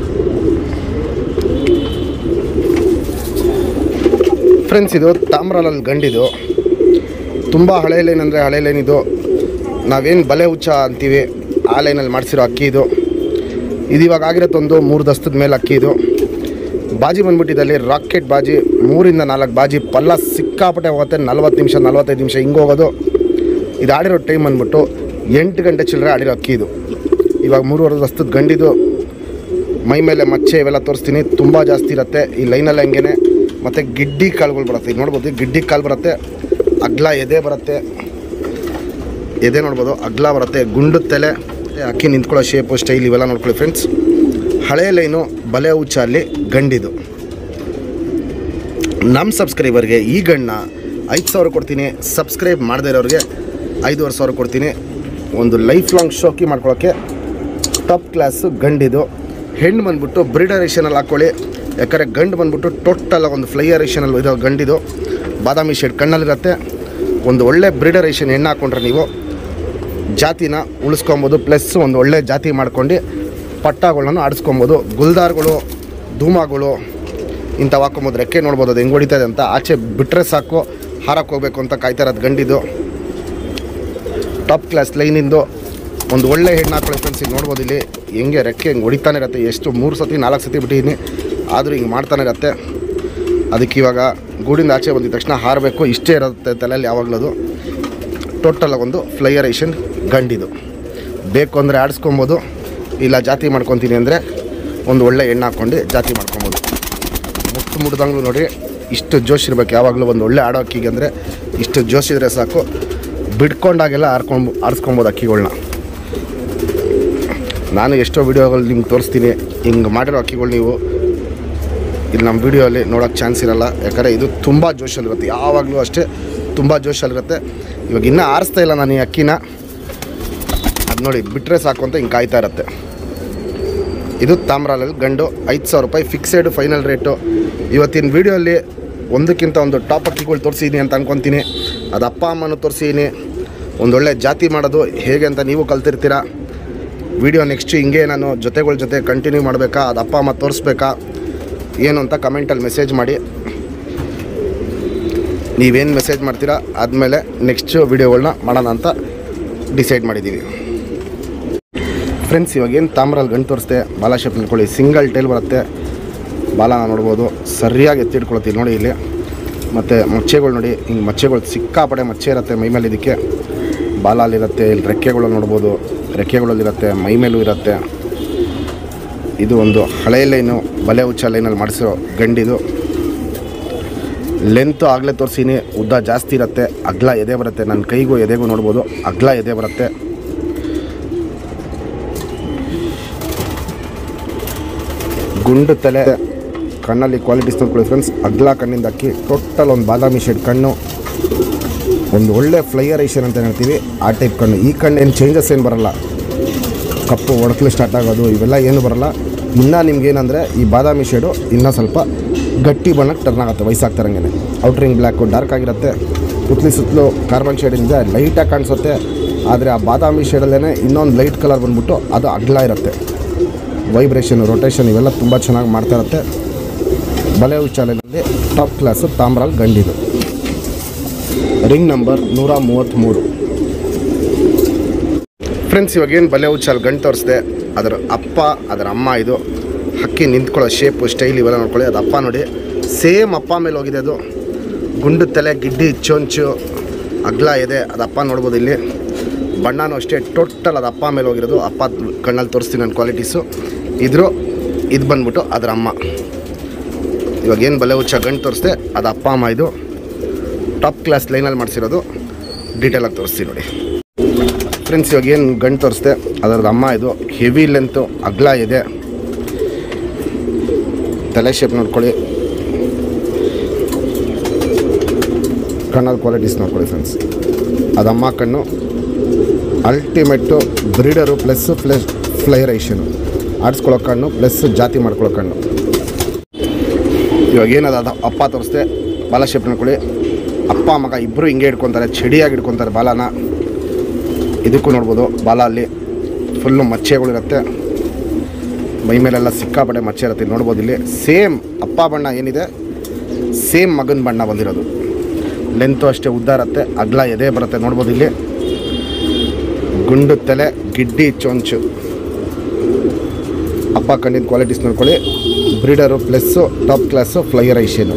ಫ್ರೆಂಡ್ಸ್ ಇದು ತಾಮ್ರಲಲ್ಲಿ ಗಂಡಿದು ತುಂಬ ಹಳೆ ಲೈನ್ ಅಂದರೆ ಹಳೆ ಲೈನ್ ಇದು ನಾವೇನು ಬಲೆ ಹುಚ್ಚ ಅಂತೀವಿ ಆ ಲೈನಲ್ಲಿ ಮಾಡಿಸಿರೋ ಅಕ್ಕಿ ಇದು ಇದು ಇವಾಗ ಆಗಿರತ್ತೊಂದು ಮೂರು ದಸ್ತದ ಮೇಲೆ ಅಕ್ಕಿ ಇದು ಬಾಜಿ ಬಂದ್ಬಿಟ್ಟಿದ್ದಲ್ಲಿ ರಾಕೆಟ್ ಬಾಜಿ ಮೂರಿಂದ ನಾಲ್ಕು ಬಾಜಿ ಪಲ್ಲ ಸಿಕ್ಕಾಪಟ್ಟೆ ಹೋಗುತ್ತೆ ನಲ್ವತ್ತು ನಿಮಿಷ ನಲ್ವತ್ತೈದು ನಿಮಿಷ ಹಿಂಗೆ ಹೋಗೋದು ಇದು ಆಡಿರೋ ಟೈಮ್ ಅಂದ್ಬಿಟ್ಟು ಎಂಟು ಗಂಟೆ ಚಿಲ್ಲರೆ ಆಡಿರೋ ಅಕ್ಕಿ ಇದು ಇವಾಗ ಮೂರುವರೆ ದಸ್ತದ ಗಂಡಿದು ಮೈ ಮೇಲೆ ಮಚ್ಚೆ ಇವೆಲ್ಲ ತೋರಿಸ್ತೀನಿ ತುಂಬ ಜಾಸ್ತಿ ಇರುತ್ತೆ ಈ ಲೈನಲ್ಲಿ ಹಂಗೇನೆ ಮತ್ತು ಗಿಡ್ಡಿ ಕಾಳುಗಳು ಬರುತ್ತೆ ಈಗ ನೋಡ್ಬೋದು ಗಿಡ್ಡಿ ಕಾಲು ಬರುತ್ತೆ ಅಗ್ಲ ಎದೆ ಬರುತ್ತೆ ಎದೆ ನೋಡ್ಬೋದು ಅಗ್ಲ ಬರುತ್ತೆ ಗುಂಡು ತಲೆ ಅಕ್ಕಿ ನಿಂತ್ಕೊಳ್ಳೋ ಶೇಪು ಸ್ಟೈಲ್ ಇವೆಲ್ಲ ನೋಡ್ಕೊಳ್ಳಿ ಫ್ರೆಂಡ್ಸ್ ಹಳೆ ಲೈನು ಬಲೆ ಹುಚ್ಚಲ್ಲಿ ಗಂಡಿದು ನಮ್ಮ ಸಬ್ಸ್ಕ್ರೈಬರ್ಗೆ ಈ ಗಣ್ಣ ಐದು ಸಾವಿರ ಕೊಡ್ತೀನಿ ಸಬ್ಸ್ಕ್ರೈಬ್ ಮಾಡದೇ ಇರೋರಿಗೆ ಐದೂವರೆ ಸಾವಿರ ಕೊಡ್ತೀನಿ ಒಂದು ಲೈಫ್ ಲಾಂಗ್ ಶೋಕಿ ಮಾಡ್ಕೊಳ್ಳೋಕ್ಕೆ ಟಾಪ್ ಕ್ಲಾಸು ಗಂಡಿದು ಹೆಣ್ಣು ಬಂದ್ಬಿಟ್ಟು ಬ್ರಿಡರೇಷನಲ್ಲಿ ಹಾಕ್ಕೊಳ್ಳಿ ಯಾಕಂದರೆ ಗಂಡು ಬಂದ್ಬಿಟ್ಟು ಟೋಟಲ್ ಒಂದು ಫ್ಲೈಯರೇಷನಲ್ಲಿ ಇರೋ ಗಂಡಿದು ಬಾದಾಮಿ ಶೇಡ್ ಕಣ್ಣಲ್ಲಿರುತ್ತೆ ಒಂದು ಒಳ್ಳೆ ಬ್ರಿಡರೇಷನ್ ಹೆಣ್ಣು ಹಾಕ್ಕೊಂಡ್ರೆ ನೀವು ಜಾತಿನ ಉಳಿಸ್ಕೊಬೋದು ಪ್ಲಸ್ ಒಂದು ಒಳ್ಳೆ ಜಾತಿ ಮಾಡ್ಕೊಂಡು ಪಟ್ಟಗಳನ್ನು ಆಡಿಸ್ಕೊಬೋದು ಗುಲ್ದಾರ್ಗಳು ಧೂಮಗಳು ಇಂಥವು ಹಾಕ್ಕೊಬೋದು ರೆಕ್ಕೆ ನೋಡ್ಬೋದು ಅದು ಹೆಂಗೆ ಹೊಡಿತಾ ಇದೆ ಅಂತ ಆಚೆ ಬಿಟ್ಟರೆ ಸಾಕು ಹಾರಕ್ಕೆ ಹೋಗ್ಬೇಕು ಅಂತ ಕಾಯ್ತಾ ಇರೋದು ಗಂಡಿದು ಟಾಪ್ ಕ್ಲಾಸ್ ಲೈನಿಂದು ಒಂದು ಒಳ್ಳೆ ಹೆಣ್ಣು ಹಾಕೊಳ್ಳಿ ಫ್ರೆಂಡ್ಸ್ ಈಗ ನೋಡ್ಬೋದು ಇಲ್ಲಿ ಹೆಂಗೆ ರೆಕ್ಕೆ ಹೆಂಗೆ ಹೊಡಿತಾನೆ ಇರುತ್ತೆ ಎಷ್ಟು ಮೂರು ಸತಿ ನಾಲ್ಕು ಸತಿ ಬಿಟ್ಟಿದ್ದೀನಿ ಆದರೂ ಹಿಂಗೆ ಮಾಡ್ತಾನೆ ಇರುತ್ತೆ ಅದಕ್ಕೆ ಇವಾಗ ಗೂಡಿಂದ ಆಚೆ ಬಂದಿದ ತಕ್ಷಣ ಹಾರಬೇಕು ಇಷ್ಟೇ ಇರುತ್ತೆ ತಲೆಯಲ್ಲಿ ಯಾವಾಗಲೂ ಅದು ಟೋಟಲ್ ಒಂದು ಫ್ಲೈಯರೇಷನ್ ಗಂಡಿದು ಬೇಕು ಅಂದರೆ ಆಡಿಸ್ಕೊಬೋದು ಇಲ್ಲ ಜಾತಿ ಮಾಡ್ಕೊತೀನಿ ಅಂದರೆ ಒಂದು ಒಳ್ಳೆ ಎಣ್ಣೆ ಹಾಕ್ಕೊಂಡು ಜಾತಿ ಮಾಡ್ಕೊಬೋದು ಮುಟ್ಟು ಮುಡ್ದಂಗ್ಲು ನೋಡಿ ಇಷ್ಟು ಜೋಶ್ ಇರ್ಬೇಕು ಯಾವಾಗಲೂ ಒಂದು ಒಳ್ಳೆ ಆಡೋ ಅಕ್ಕಿಗೆ ಅಂದರೆ ಇಷ್ಟು ಜೋಶ್ ಇದ್ರೆ ಸಾಕು ಬಿಡ್ಕೊಂಡಾಗೆಲ್ಲ ಆಡ್ಕೊಂಡು ಆಡಿಸ್ಕೊಬೋದು ಅಕ್ಕಿಗಳ್ನ ನಾನು ಎಷ್ಟೋ ವೀಡಿಯೋಗಳು ನಿಮ್ಗೆ ತೋರಿಸ್ತೀನಿ ಹಿಂಗೆ ಮಾಡಿರೋ ಅಕ್ಕಿಗಳು ನೀವು ಇಲ್ಲಿ ನಮ್ಮ ವೀಡಿಯೋಲ್ಲಿ ನೋಡೋಕ್ಕೆ ಚಾನ್ಸ್ ಇರಲ್ಲ ಯಾಕಂದರೆ ಇದು ತುಂಬ ಜೋಶಲ್ಲಿರುತ್ತೆ ಯಾವಾಗಲೂ ಅಷ್ಟೇ ತುಂಬ ಜೋಶಲ್ಲಿರುತ್ತೆ ಇವಾಗ ಇನ್ನೂ ಆರಿಸ್ತಾ ಇಲ್ಲ ನಾನು ಈ ಅಕ್ಕಿನ ಅದು ನೋಡಿ ಬಿಟ್ಟರೆ ಸಾಕು ಅಂತ ಹಿಂಗೆ ಕಾಯ್ತಾ ಇರುತ್ತೆ ಇದು ತಾಮ್ರಾಲಲ್ಲಿ ಗಂಡು ಐದು ಸಾವಿರ ರೂಪಾಯಿ ಫಿಕ್ಸೆಡ್ ಫೈನಲ್ ರೇಟು ಇವತ್ತಿನ ವೀಡಿಯೋಲ್ಲಿ ಒಂದಕ್ಕಿಂತ ಒಂದು ಟಾಪ್ ಅಕ್ಕಿಗಳು ತೋರಿಸಿದ್ದೀನಿ ಅಂತ ಅನ್ಕೊತೀನಿ ಅದು ಅಪ್ಪ ಅಮ್ಮನೂ ತೋರಿಸಿದ್ದೀನಿ ಒಂದೊಳ್ಳೆ ಜಾತಿ ಮಾಡೋದು ಹೇಗೆ ಅಂತ ನೀವು ಕಲ್ತಿರ್ತೀರ ವಿಡಿಯೋ ನೆಕ್ಸ್ಟ್ ಹಿಂಗೆ ನಾನು ಜೊತೆಗಳ ಜೊತೆ ಕಂಟಿನ್ಯೂ ಮಾಡಬೇಕಾ ಅದು ಅಪ್ಪ ಅಮ್ಮ ತೋರಿಸ್ಬೇಕಾ ಏನು ಅಂತ ಕಮೆಂಟಲ್ಲಿ ಮೆಸೇಜ್ ಮಾಡಿ ನೀವೇನು ಮೆಸೇಜ್ ಮಾಡ್ತೀರಾ ಆದಮೇಲೆ ನೆಕ್ಸ್ಟ್ ವೀಡಿಯೋಗಳನ್ನ ಮಾಡೋಣ ಅಂತ ಡಿಸೈಡ್ ಮಾಡಿದ್ದೀವಿ ಫ್ರೆಂಡ್ಸ್ ಇವಾಗ ಏನು ತಾಮ್ರಲ್ಲಿ ಗಂಟು ತೋರಿಸ್ದೆ ಬಾಲ ಶೇಪ್ ನಿಂತ್ಕೊಳ್ಳಿ ಸಿಂಗಲ್ ಟೈಲ್ ಬರುತ್ತೆ ಬಾಲನ ನೋಡ್ಬೋದು ಸರಿಯಾಗಿ ಎತ್ತಿಡ್ಕೊಳ್ತೀವಿ ನೋಡಿ ಇಲ್ಲಿ ಮತ್ತು ಮಚ್ಚೆಗಳು ನೋಡಿ ಹಿಂಗೆ ಮಚ್ಚೆಗಳು ಸಿಕ್ಕಾಪಡೆ ಮಚ್ಚೆ ಇರುತ್ತೆ ಮೈ ಮೇಲೆ ಇದಕ್ಕೆ ಬಾಲ ಅಲ್ಲಿರುತ್ತೆ ಇಲ್ಲಿ ರೆಕ್ಕೆಗಳು ನೋಡ್ಬೋದು ರೆಕ್ಕೆಗಳಲ್ಲಿರುತ್ತೆ ಮೈ ಮೇಲೂ ಇರುತ್ತೆ ಇದು ಒಂದು ಹಳೆ ಲೈನು ಬಲೆ ಹುಚ್ಚ ಲೈನಲ್ಲಿ ಮಾಡಿಸಿರೋ ಗಂಡಿದು ಲೆಂತ್ ಆಗಲೇ ತೋರಿಸಿನಿ ಉದ್ದ ಜಾಸ್ತಿ ಇರುತ್ತೆ ಅಗ್ಲ ಎದೆ ಬರುತ್ತೆ ನನ್ನ ಕೈಗೂ ಎದೆಗೂ ನೋಡ್ಬೋದು ಅಗ್ಲ ಎದೆ ಬರುತ್ತೆ ಗುಂಡು ತಲೆ ಕಣ್ಣಲ್ಲಿ ಕ್ವಾಲಿಟೀಸ್ ನೋಡ್ಕೊಳ್ಳಿ ಫ್ರೆಂಡ್ಸ್ ಅಗ್ಲ ಕಣ್ಣಿಂದ ಅಕ್ಕಿ ಟೋಟಲ್ ಒಂದು ಬಾದಾಮಿ ಶೇಡ್ ಕಣ್ಣು ಒಂದು ಒಳ್ಳೆ ಫ್ಲೈಯರೇಷನ್ ಅಂತ ಹೇಳ್ತೀವಿ ಆ ಟೈಪ್ ಕಣ್ಣು ಈ ಕಣ್ಣು ಏನು ಚೇಂಜಸ್ ಏನು ಬರಲ್ಲ ಕಪ್ಪು ಒಡಕಲು ಸ್ಟಾರ್ಟ್ ಆಗೋದು ಇವೆಲ್ಲ ಏನು ಬರಲ್ಲ ಇನ್ನೂ ನಿಮ್ಗೇನಂದರೆ ಈ ಬಾದಾಮಿ ಶೇಡು ಇನ್ನೂ ಸ್ವಲ್ಪ ಗಟ್ಟಿ ಬಣ್ಣಕ್ಕೆ ಟರ್ನ್ ಆಗುತ್ತೆ ವಯಸ್ಸಾಗ್ತಾರಂಗೆ ಔಟ್ರಿಂಗ್ ಬ್ಲ್ಯಾಕು ಡಾರ್ಕ್ ಆಗಿರುತ್ತೆ ಸುತ್ತಲಿ ಸುತ್ತಲೂ ಕಾರ್ಬನ್ ಶೇಡಿಂದ ಲೈಟಾಗಿ ಕಾಣಿಸುತ್ತೆ ಆದರೆ ಆ ಬಾದಾಮಿ ಶೇಡಲ್ಲೇ ಇನ್ನೊಂದು ಲೈಟ್ ಕಲರ್ ಬಂದ್ಬಿಟ್ಟು ಅದು ಅಗ್ಲ ಇರುತ್ತೆ ವೈಬ್ರೇಷನ್ ರೊಟೇಷನ್ ಇವೆಲ್ಲ ತುಂಬ ಚೆನ್ನಾಗಿ ಮಾಡ್ತಾ ಇರುತ್ತೆ ಬಲೆ ಉಚ್ಚಾಲೆಯಲ್ಲಿ ಟಾಪ್ ಕ್ಲಾಸು ತಾಮ್ರಾಲ್ ಗಂಡಿದು ರಿಂಗ್ ನಂಬರ್ ನೂರ ಮೂವತ್ತ್ಮೂರು ಫ್ರೆಂಡ್ಸ್ ಇವಾಗ ಏನು ಬಲೆ ಉಚ್ಚಾಲ್ ಗಂಟು ತೋರಿಸಿದೆ ಅದರ ಅಪ್ಪ ಅದರ ಅಮ್ಮ ಇದು ಹಕ್ಕಿ ನಿಂತ್ಕೊಳ್ಳೋ ಶೇಪು ಸ್ಟೈಲ್ ಇವೆಲ್ಲ ನೋಡ್ಕೊಳ್ಳಿ ಅದು ಅಪ್ಪ ನೋಡಿ ಸೇಮ್ ಅಪ್ಪ ಮೇಲೆ ಹೋಗಿದೆ ಅದು ಗುಂಡು ತಲೆ ಗಿಡ್ಡಿ ಚೊಂಚು ಅಗ್ಲ ಇದೆ ಅದು ಅಪ್ಪ ನೋಡ್ಬೋದು ಇಲ್ಲಿ ಬಣ್ಣನೂ ಅಷ್ಟೇ ಟೋಟಲ್ ಅದು ಅಪ್ಪ ಮೇಲೆ ಹೋಗಿರೋದು ಅಪ್ಪ ಕಣ್ಣಲ್ಲಿ ತೋರಿಸ್ತೀನಿ ನನ್ನ ಕ್ವಾಲಿಟೀಸು ಇದ್ರು ಇದು ಬಂದ್ಬಿಟ್ಟು ಅದರ ಅಮ್ಮ ಇವಾಗ ಏನು ಬಲೆ ಹುಚ್ಚ ಗಂಟು ತೋರಿಸ್ದೆ ಅದು ಅಪ್ಪ ಅಮ್ಮ ಇದು ಟಾಪ್ ಕ್ಲಾಸ್ ಲೈನಲ್ಲಿ ಮಾಡಿಸಿರೋದು ಡೀಟೇಲಾಗಿ ತೋರಿಸ್ತೀನಿ ನೋಡಿ ಫ್ರೆಂಡ್ಸ್ ಇವಾಗ ಏನು ಗಂಟು ತೋರಿಸ್ದೆ ಅದರದ್ದು ಅಮ್ಮ ಇದು ಹೆವಿ ಲೆಂತು ಅಗ್ಲ ಇದೆ ತಲೆ ಶೇಪ್ ನೋಡ್ಕೊಳ್ಳಿ ಕಣ್ಣಲ್ಲಿ ಕ್ವಾಲಿಟೀಸ್ ನೋಡ್ಕೊಳ್ಳಿ ಫ್ರೆಂಡ್ಸ್ ಅದಮ್ಮ ಕಣ್ಣು ಅಲ್ಟಿಮೇಟು ಬ್ರೀಡರು ಪ್ಲಸ್ ಪ್ಲಸ್ ಫ್ಲೈರೇಷನು ಆಡಿಸ್ಕೊಳ್ಳೋ ಕಣ್ಣು ಪ್ಲಸ್ ಜಾತಿ ಮಾಡ್ಕೊಳ್ಳೋ ಕಣ್ಣು ಇವಾಗ ಏನದ ಅದು ಅಪ್ಪ ತೋರಿಸ್ದೆ ಬಾಲ ಶೇಪ್ ನೋಡ್ಕೊಳ್ಳಿ ಅಪ್ಪ ಮಗ ಇಬ್ಬರು ಹಿಂಗೆ ಹಿಡ್ಕೊತಾರೆ ಚಡಿಯಾಗಿ ಹಿಡ್ಕೊತಾರೆ ಬಾಲನ ಇದಕ್ಕೂ ನೋಡ್ಬೋದು ಬಾಲ ಅಲ್ಲಿ ಫುಲ್ಲು ಮಚ್ಚೆಗಳಿರುತ್ತೆ ಮೈ ಮೇಲೆಲ್ಲ ಸಿಕ್ಕಾಪಟ್ಟೆ ಮಚ್ಚೆ ಇರುತ್ತೆ ನೋಡ್ಬೋದು ಇಲ್ಲಿ ಸೇಮ್ ಅಪ್ಪ ಬಣ್ಣ ಏನಿದೆ ಸೇಮ್ ಮಗನ ಬಣ್ಣ ಬಂದಿರೋದು ಲೆಂತು ಅಷ್ಟೇ ಉದ್ದ ಇರುತ್ತೆ ಅಗ್ಲ ಎದೆ ಬರುತ್ತೆ ನೋಡ್ಬೋದು ಇಲ್ಲಿ ಗುಂಡು ತಲೆ ಗಿಡ್ಡಿ ಚೊಂಚು ಅಪ್ಪ ಕಣ್ಣಿನ ಕ್ವಾಲಿಟೀಸ್ ನೋಡ್ಕೊಳ್ಳಿ breeder plus top class flyer ಐಷಿಯನು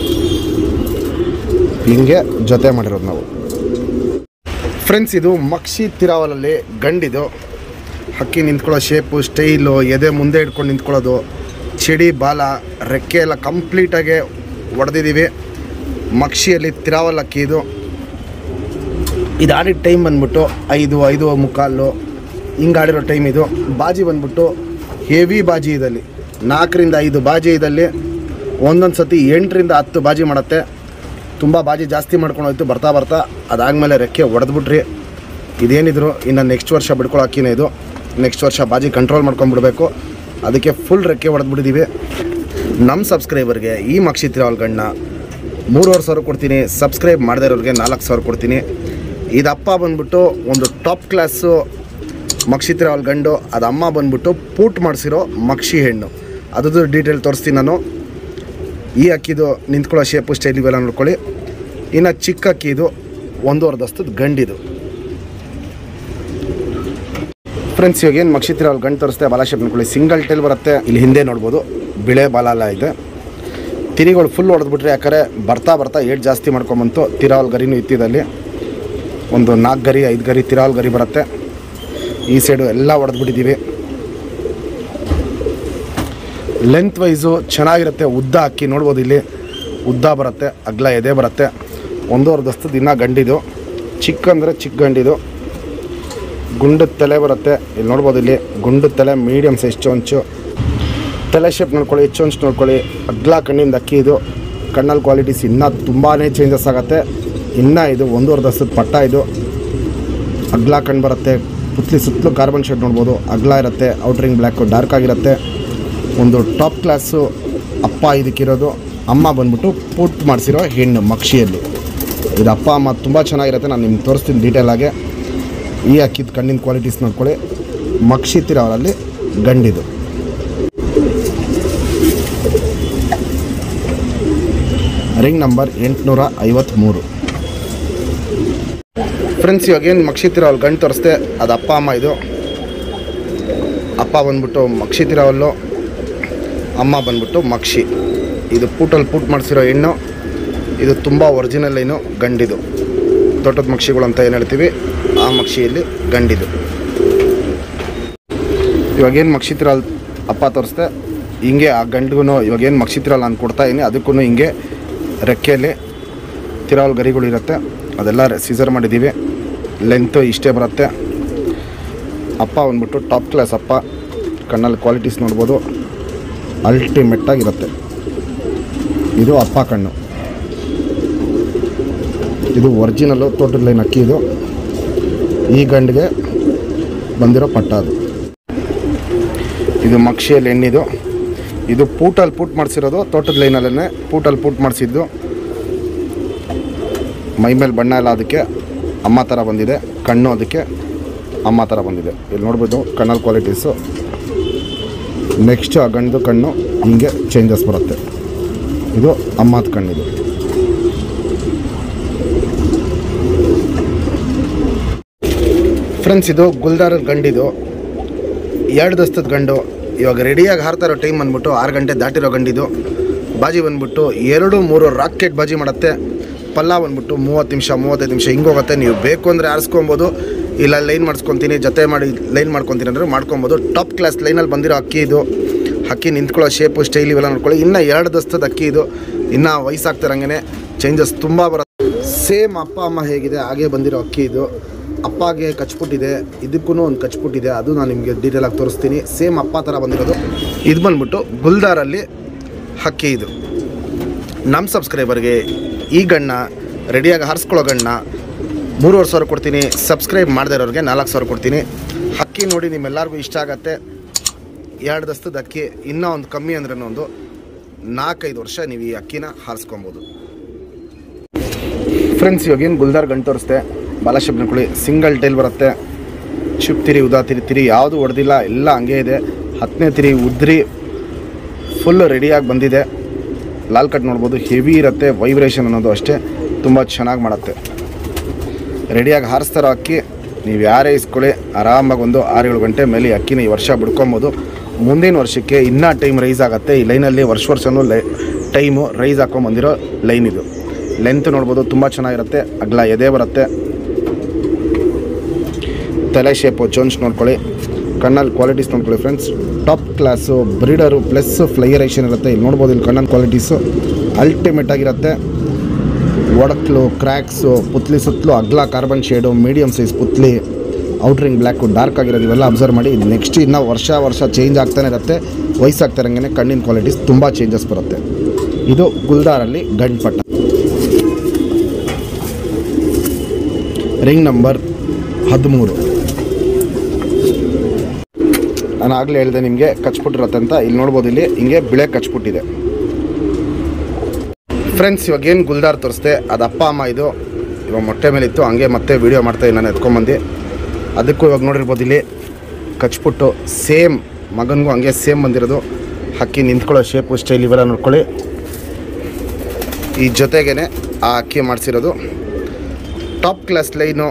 ಹಿಂಗೆ ಜೊತೆ ಮಾಡಿರೋದು ನಾವು ಫ್ರೆಂಡ್ಸ್ ಇದು ಮಕ್ಷಿ ತಿರಾವಲಲ್ಲಿ ಗಂಡಿದು ಹಕ್ಕಿ ನಿಂತ್ಕೊಳ್ಳೋ ಶೇಪು ಸ್ಟೈಲು ಎದೆ ಮುಂದೆ ಇಟ್ಕೊಂಡು ನಿಂತ್ಕೊಳ್ಳೋದು ಚಡಿ ಬಾಲ ರೆಕ್ಕೆ ಎಲ್ಲ ಕಂಪ್ಲೀಟಾಗಿ ಹೊಡೆದಿದ್ದೀವಿ ಮಕ್ಷಿಯಲ್ಲಿ ತಿರಾವಲ್ ಅಕ್ಕಿ ಇದು ಇದು ಆಡಿದ ಟೈಮ್ ಬಂದ್ಬಿಟ್ಟು ಐದು ಐದು ಮುಕ್ಕಾಲು ಹಿಂಗೆ ಆಡಿರೋ ಟೈಮ್ ಇದು ಬಾಜಿ ಬಂದ್ಬಿಟ್ಟು ಹೆವಿ ಬಾಜಿ ಇದಲ್ಲಿ ನಾಲ್ಕರಿಂದ ಐದು ಬಾಜಿ ಇದಲ್ಲಿ ಒಂದೊಂದು ಸತಿ ಎಂಟರಿಂದ ಹತ್ತು ಬಾಜಿ ಮಾಡುತ್ತೆ ತುಂಬ ಬಾಜಿ ಜಾಸ್ತಿ ಮಾಡ್ಕೊಂಡು ಹೋಯ್ತು ಬರ್ತಾ ಬರ್ತಾ ಅದಾದಮೇಲೆ ರೆಕ್ಕೆ ಹೊಡೆದ್ಬಿಟ್ರಿ ಇದೇನಿದ್ರು ಇನ್ನು ನೆಕ್ಸ್ಟ್ ವರ್ಷ ಬಿಡ್ಕೊಳ್ಳೋ ಅಕ್ಕಿನೇ ಇದು ನೆಕ್ಸ್ಟ್ ವರ್ಷ ಬಾಜಿ ಕಂಟ್ರೋಲ್ ಮಾಡ್ಕೊಂಡ್ಬಿಡ್ಬೇಕು ಅದಕ್ಕೆ ಫುಲ್ ರೆಕ್ಕೆ ಹೊಡೆದ್ಬಿಟ್ಟಿದ್ದೀವಿ ನಮ್ಮ ಸಬ್ಸ್ಕ್ರೈಬರ್ಗೆ ಈ ಮಕ್ಷಿ ತಿರಾವಲ್ಗಣ್ಣ ಮೂರುವರೆ ಸಾವಿರ ಕೊಡ್ತೀನಿ ಸಬ್ಸ್ಕ್ರೈಬ್ ಮಾಡದೇ ಇರೋರಿಗೆ ನಾಲ್ಕು ಸಾವಿರ ಕೊಡ್ತೀನಿ ಇದಪ್ಪ ಬಂದ್ಬಿಟ್ಟು ಒಂದು ಟಾಪ್ ಕ್ಲಾಸು ಮಕ್ಷಿ ತಿರಾವಲ್ ಗಂಡು ಅದು ಅಮ್ಮ ಬಂದ್ಬಿಟ್ಟು ಪೂಟ್ ಮಾಡಿಸಿರೋ ಮಕ್ಷಿ ಹೆಣ್ಣು ಅದ್ರದ್ದು ಡೀಟೇಲ್ ತೋರಿಸ್ತೀನಿ ನಾನು ಈ ಅಕ್ಕಿದು ನಿಂತ್ಕೊಳ್ಳೋ ಶೇಪು ಸ್ಟೈಲ್ ಇವೆಲ್ಲ ನೋಡ್ಕೊಳ್ಳಿ ಇನ್ನು ಚಿಕ್ಕ ಅಕ್ಕಿ ಇದು ಒಂದೂವರೆ ದಸ್ತದ ಗಂಡಿದು ಫ್ರೆಂಡ್ಸ್ ಇವಾಗ ಏನು ಮಕ್ಷಿ ತಿರಾವಲ್ ಗಂಡು ತೋರಿಸ್ತೆ ಬಾಲ ಶೇಪ್ ನೋಡ್ಕೊಳ್ಳಿ ಸಿಂಗಲ್ ಟೈಲ್ ಬರುತ್ತೆ ಇಲ್ಲಿ ಹಿಂದೆ ನೋಡ್ಬೋದು ಬಿಳೆ ಬಾಲ ಎಲ್ಲ ಇದೆ ತಿರಿಗಳು ಫುಲ್ ಹೊಡೆದ್ಬಿಟ್ರೆ ಯಾಕಂದರೆ ಬರ್ತಾ ಬರ್ತಾ ಏಟ್ ಜಾಸ್ತಿ ಮಾಡ್ಕೊಂಬಂತು ತಿರಾವಲ್ ಗರಿನೂ ಇತ್ತಿದಲ್ಲಿ ಒಂದು ನಾಲ್ಕು ಗರಿ ಐದು ಗರಿ ತಿರಾವಲ್ ಗರಿ ಬರುತ್ತೆ ಈ ಸೈಡು ಎಲ್ಲ ಹೊಡೆದ್ಬಿಟ್ಟಿದ್ದೀವಿ ಲೆಂತ್ ವೈಸು ಚೆನ್ನಾಗಿರುತ್ತೆ ಉದ್ದ ಅಕ್ಕಿ ನೋಡ್ಬೋದು ಇಲ್ಲಿ ಉದ್ದ ಬರುತ್ತೆ ಅಗ್ಲ ಎದೆ ಬರುತ್ತೆ ಒಂದೂವರೆ ದಸ್ತದ ಇನ್ನೂ ಗಂಡಿದು ಚಿಕ್ಕ ಅಂದರೆ ಚಿಕ್ಕ ಗಂಡಿದು ಗುಂಡು ತಲೆ ಬರುತ್ತೆ ಇಲ್ಲಿ ನೋಡ್ಬೋದು ಇಲ್ಲಿ ಗುಂಡು ತಲೆ ಮೀಡಿಯಮ್ ಸೈಜ್ ಚೊಂಚು ತಲೆ ಶೇಪ್ ನೋಡ್ಕೊಳ್ಳಿ ಚೊಂಚು ನೋಡ್ಕೊಳ್ಳಿ ಅಗ್ಲ ಕಣ್ಣಿಂದ ಅಕ್ಕಿ ಇದು ಕಣ್ಣಲ್ಲಿ ಕ್ವಾಲಿಟೀಸ್ ಇನ್ನೂ ತುಂಬಾ ಚೇಂಜಸ್ ಆಗುತ್ತೆ ಇನ್ನೂ ಇದು ಒಂದೂವರೆ ದಸ್ತದ ಪಟ್ಟ ಇದು ಅಗ್ಲ ಕಣ್ಣು ಬರುತ್ತೆ ಪುತ್ಲಿ ಸುತ್ತಲೂ ಕಾರ್ಬನ್ ಶೇಡ್ ನೋಡ್ಬೋದು ಅಗ್ಲ ಇರುತ್ತೆ ಔಟ್ರಿಂಗ್ ಬ್ಲ್ಯಾಕು ಡಾರ್ಕ್ ಆಗಿರುತ್ತೆ ಒಂದು ಟಾಪ್ ಕ್ಲಾಸು ಅಪ್ಪ ಇದಕ್ಕಿರೋದು ಅಮ್ಮ ಬಂದ್ಬಿಟ್ಟು ಪುಟ್ ಮಾಡಿಸಿರೋ ಹೆಣ್ಣು ಮಕ್ಷಿಯಲ್ಲಿ ಇದು ಅಪ್ಪ ಅಮ್ಮ ತುಂಬ ಚೆನ್ನಾಗಿರುತ್ತೆ ನಾನು ನಿಮ್ಗೆ ತೋರಿಸ್ತೀನಿ ಡೀಟೇಲಾಗೆ ಈ ಅಕ್ಕಿದ ಕಣ್ಣಿನ ಕ್ವಾಲಿಟೀಸ್ ನೋಡ್ಕೊಳ್ಳಿ ಮಕ್ಷಿ ತಿರೋರಲ್ಲಿ ಗಂಡಿದು ರಿಂಗ್ ನಂಬರ್ ಎಂಟುನೂರ ಐವತ್ತ್ಮೂರು ಫ್ರೆಂಡ್ಸ್ ಇವಾಗ ಏನು ಮಕ್ಷಿ ತಿರಾವಲ್ ಗಂಟು ತೋರಿಸ್ದೆ ಅದು ಅಪ್ಪ ಅಮ್ಮ ಇದು ಅಪ್ಪ ಬಂದ್ಬಿಟ್ಟು ಮಕ್ಷಿ ತಿರಾವಲ್ಲು ಅಮ್ಮ ಬಂದ್ಬಿಟ್ಟು ಮಕ್ಷಿ ಇದು ಪೂಟಲ್ಲಿ ಪೂಟ್ ಮಾಡಿಸಿರೋ ಹೆಣ್ಣು ಇದು ತುಂಬ ಒರಿಜಿನಲ್ ಏನು ಗಂಡಿದು ದೊಡ್ಡದ ಮಕ್ಷಿಗಳು ಅಂತ ಏನು ಹೇಳ್ತೀವಿ ಆ ಮಕ್ಷಿಯಲ್ಲಿ ಗಂಡಿದು ಇವಾಗೇನು ಮಕ್ಷಿ ತಿರಾಲ್ ಅಪ್ಪ ತೋರಿಸ್ದೆ ಹಿಂಗೆ ಆ ಗಂಡಿಗೂ ಇವಾಗೇನು ಮಕ್ಷಿ ತಿರಾಲ್ ನಾನು ಕೊಡ್ತಾ ಇದ್ದೀನಿ ಅದಕ್ಕೂ ಹಿಂಗೆ ರೆಕ್ಕೆಯಲ್ಲಿ ತಿರಾವಲ್ ಗರಿಗಳು ಇರುತ್ತೆ ಅದೆಲ್ಲ ಸೀಸರ್ ಮಾಡಿದ್ದೀವಿ ಲೆಂತು ಇಷ್ಟೇ ಬರುತ್ತೆ ಅಪ್ಪ ಬಂದ್ಬಿಟ್ಟು ಟಾಪ್ ಕ್ಲಾಸ್ ಅಪ್ಪ ಕಣ್ಣಲ್ಲಿ ಕ್ವಾಲಿಟೀಸ್ ನೋಡ್ಬೋದು ಅಲ್ಟಿಮೆಟ್ಟಾಗಿರುತ್ತೆ ಇದು ಅಪ್ಪ ಕಣ್ಣು ಇದು ಒರಿಜಿನಲ್ಲು ತೋಟದ ಲೈನ್ ಅಕ್ಕಿ ಇದು ಈ ಗಂಡಿಗೆ ಬಂದಿರೋ ಪಟ್ಟ ಅದು ಇದು ಮಕ್ಷಿಯಲ್ಲಿ ಎಣ್ಣಿದು ಇದು ಪೂಟಲ್ಲಿ ಪೂಟ್ ಮಾಡಿಸಿರೋದು ತೋಟದ ಲೈನಲ್ಲೇ ಪೂಟಲ್ಲಿ ಪೂಟ್ ಮಾಡಿಸಿದ್ದು ಮೈ ಮೇಲೆ ಬಣ್ಣ ಎಲ್ಲ ಅದಕ್ಕೆ ಅಮ್ಮ ಥರ ಬಂದಿದೆ ಕಣ್ಣು ಅದಕ್ಕೆ ಅಮ್ಮ ಥರ ಬಂದಿದೆ ಇಲ್ಲಿ ನೋಡ್ಬೋದು ಕಣ್ಣಲ್ಲಿ ಕ್ವಾಲಿಟೀಸು ನೆಕ್ಸ್ಟ್ ಆ ಗಂಡು ಕಣ್ಣು ಹಿಂಗೆ ಚೇಂಜಸ್ ಬರುತ್ತೆ ಇದು ಅಮ್ಮದ ಕಣ್ಣಿದು ಫ್ರೆಂಡ್ಸ್ ಇದು ಗುಲ್ದಾರದ ಗಂಡಿದು ಎರಡು ದಸ್ತದ ಗಂಡು ಇವಾಗ ರೆಡಿಯಾಗಿ ಹಾರ್ತಾ ಇರೋ ಟೈಮ್ ಬಂದ್ಬಿಟ್ಟು ಆರು ಗಂಟೆ ದಾಟಿರೋ ಗಂಡಿದು ಬಾಜಿ ಬಂದ್ಬಿಟ್ಟು ಎರಡು ಮೂರು ರಾಕೆಟ್ ಬಾಜಿ ಮಾಡುತ್ತೆ ಪಲ್ಲ ಬಂದ್ಬಿಟ್ಟು ಮೂವತ್ತು ನಿಮಿಷ ಮೂವತ್ತೈದು ನಿಮಿಷ ಹಿಂಗೆ ಹೋಗುತ್ತೆ ನೀವು ಬೇಕು ಅಂದರೆ ಆರಿಸ್ಕೊಬೋದು ಇಲ್ಲ ಲೈನ್ ಮಾಡಿಸ್ಕೊತೀನಿ ಜೊತೆ ಮಾಡಿ ಲೈನ್ ಮಾಡ್ಕೊತೀನಿ ಅಂದರೆ ಮಾಡ್ಕೊಬೋದು ಟಾಪ್ ಕ್ಲಾಸ್ ಲೈನಲ್ಲಿ ಬಂದಿರೋ ಅಕ್ಕಿ ಇದು ಅಕ್ಕಿ ನಿಂತ್ಕೊಳ್ಳೋ ಶೇಪು ಸ್ಟೈಲ್ ಇವೆಲ್ಲ ನೋಡ್ಕೊಳ್ಳಿ ಇನ್ನೂ ಎರಡು ದಸ್ತದ ಅಕ್ಕಿ ಇದು ಇನ್ನೂ ವಯಸ್ಸಾಗ್ತಿರಂಗೆ ಚೇಂಜಸ್ ತುಂಬ ಬರುತ್ತೆ ಸೇಮ್ ಅಪ್ಪ ಅಮ್ಮ ಹೇಗಿದೆ ಹಾಗೆ ಬಂದಿರೋ ಅಕ್ಕಿ ಇದು ಅಪ್ಪಗೆ ಕಚ್ಪುಟ್ಟಿದೆ ಇದಕ್ಕೂ ಒಂದು ಕಚ್ಪುಟ್ಟಿದೆ ಅದು ನಾನು ನಿಮಗೆ ಡೀಟೇಲಾಗಿ ತೋರಿಸ್ತೀನಿ ಸೇಮ್ ಅಪ್ಪ ಥರ ಬಂದಿರೋದು ಇದು ಬಂದ್ಬಿಟ್ಟು ಗುಲ್ದಾರಲ್ಲಿ ಹಕ್ಕಿ ಇದು ನಮ್ಮ ಸಬ್ಸ್ಕ್ರೈಬರ್ಗೆ ಈ ಗಣ್ಣ ರೆಡಿಯಾಗಿ ಹಾರಿಸ್ಕೊಳ್ಳೋ ಗಣ್ಣ ಮೂರುವರೆ ಸಾವಿರ ಕೊಡ್ತೀನಿ ಸಬ್ಸ್ಕ್ರೈಬ್ ಮಾಡದೇ ಇರೋರಿಗೆ ನಾಲ್ಕು ಸಾವಿರ ಕೊಡ್ತೀನಿ ಅಕ್ಕಿ ನೋಡಿ ನಿಮ್ಮೆಲ್ಲರಿಗೂ ಇಷ್ಟ ಆಗತ್ತೆ ಎರಡು ದಸ್ತದ ಅಕ್ಕಿ ಇನ್ನೂ ಒಂದು ಕಮ್ಮಿ ಅಂದ್ರೆ ಒಂದು ನಾಲ್ಕೈದು ವರ್ಷ ನೀವು ಈ ಅಕ್ಕಿನ ಹಾರಿಸ್ಕೊಬೋದು ಫ್ರೆಂಡ್ಸ್ ಇವಾಗೇನು ಗುಲ್ದಾರ್ ಗಂಟು ತೋರಿಸ್ತೆ ಬಾಲಶಬ್ನ ಕುಳಿ ಸಿಂಗಲ್ ಟೈಲ್ ಬರುತ್ತೆ ಚುಪ್ ತಿರಿ ಉದಾ ತಿರಿ ತಿರಿ ಯಾವುದು ಹೊಡೆದಿಲ್ಲ ಎಲ್ಲ ಹಂಗೆ ಇದೆ ಹತ್ತನೇ ತಿರಿ ಉದ್ರಿ ಫುಲ್ ರೆಡಿಯಾಗಿ ಬಂದಿದೆ ಲಾಲ್ ಕಟ್ ನೋಡ್ಬೋದು ಹೆವಿ ಇರುತ್ತೆ ವೈಬ್ರೇಷನ್ ಅನ್ನೋದು ಅಷ್ಟೇ ತುಂಬ ಚೆನ್ನಾಗಿ ಮಾಡುತ್ತೆ ರೆಡಿಯಾಗಿ ಹಾರಿಸ್ತಾರೋ ಅಕ್ಕಿ ನೀವು ಯಾರೇ ಇಸ್ಕೊಳ್ಳಿ ಆರಾಮಾಗಿ ಒಂದು ಆರು ಏಳು ಗಂಟೆ ಮೇಲೆ ಈ ಅಕ್ಕಿನ ಈ ವರ್ಷ ಬಿಡ್ಕೊಬೋದು ಮುಂದಿನ ವರ್ಷಕ್ಕೆ ಇನ್ನೂ ಟೈಮ್ ರೈಸ್ ಆಗುತ್ತೆ ಈ ಲೈನಲ್ಲಿ ವರ್ಷ ವರ್ಷವೂ ಲೈ ಟೈಮು ರೈಸ್ ಹಾಕೊಂಬಂದಿರೋ ಲೈನ್ ಇದು ಲೆಂತ್ ನೋಡ್ಬೋದು ತುಂಬ ಚೆನ್ನಾಗಿರುತ್ತೆ ಅಗ್ಲ ಎದೆ ಬರುತ್ತೆ ತಲೆ ಶೇಪು ಜೋನ್ಸ್ ನೋಡ್ಕೊಳ್ಳಿ ಕಣ್ಣಲ್ಲಿ ಕ್ವಾಲಿಟೀಸ್ ನೋಡ್ಕೊಳ್ಳಿ friends top class breeder plus ಫ್ಲೈಯರೇಷನ್ ಇರುತ್ತೆ ಇಲ್ಲಿ ನೋಡ್ಬೋದು ಇಲ್ಲಿ ಕಣ್ಣಲ್ಲಿ ಕ್ವಾಲಿಟೀಸು ಅಲ್ಟಿಮೇಟ್ ಆಗಿರುತ್ತೆ ಒಡಕ್ಲು ಕ್ರ್ಯಾಕ್ಸು ಪುತ್ಲಿ ಸುತ್ತಲೂ ಅಗ್ಲ ಕಾರ್ಬನ್ ಶೇಡು ಮೀಡಿಯಮ್ ಸೈಜ್ ಪುತ್ಲಿ ಔಟ್ರಿಂಗ್ ಬ್ಲ್ಯಾಕು ಡಾರ್ಕ್ ಆಗಿರೋದು ಇವೆಲ್ಲ ಅಬ್ಸರ್ವ್ ಮಾಡಿ ನೆಕ್ಸ್ಟ್ ಇನ್ನೂ ವರ್ಷ ವರ್ಷ ಚೇಂಜ್ ಆಗ್ತಾನೆ ಇರುತ್ತೆ ವಯಸ್ಸಾಗ್ತಾರಂಗೆ ಕಣ್ಣಿನ ಕ್ವಾಲಿಟೀಸ್ ತುಂಬ ಚೇಂಜಸ್ ಬರುತ್ತೆ ಇದು ಗುಲ್ದಾರಲ್ಲಿ ಗಂಡ್ಪಟ್ಟ ರಿಂಗ್ ನಂಬರ್ ಹದಿಮೂರು ನಾನು ಆಗಲೇ ಹೇಳಿದೆ ನಿಮಗೆ ಕಚ್ಬಿಟ್ಟಿರತ್ತೆ ಅಂತ ಇಲ್ಲಿ ನೋಡ್ಬೋದು ಇಲ್ಲಿ ಹಿಂಗೆ ಬಿಳೆ ಕಚ್ಬಿಟ್ಟಿದೆ ಫ್ರೆಂಡ್ಸ್ ಇವಾಗ ಏನು ಗುಲ್ದಾರ್ ತೋರಿಸ್ದೆ ಅದು ಅಪ್ಪ ಅಮ್ಮ ಇದು ಇವಾಗ ಮೊಟ್ಟೆ ಮೇಲೆ ಇತ್ತು ಹಂಗೆ ಮತ್ತೆ ವೀಡಿಯೋ ಮಾಡ್ತಾ ನಾನು ಎತ್ಕೊಂಬಂದು ಅದಕ್ಕೂ ಇವಾಗ ನೋಡಿರ್ಬೋದು ಇಲ್ಲಿ ಕಚ್ಬಿಟ್ಟು ಸೇಮ್ ಮಗನಿಗೂ ಹಂಗೆ ಸೇಮ್ ಬಂದಿರೋದು ಹಕ್ಕಿ ನಿಂತ್ಕೊಳ್ಳೋ ಶೇಪು ಸ್ಟೈಲ್ ಇವೆಲ್ಲ ನೋಡ್ಕೊಳ್ಳಿ ಈ ಜೊತೆಗೇ ಆ ಅಕ್ಕಿ ಮಾಡಿಸಿರೋದು ಟಾಪ್ ಕ್ಲಾಸ್ ಲೈನು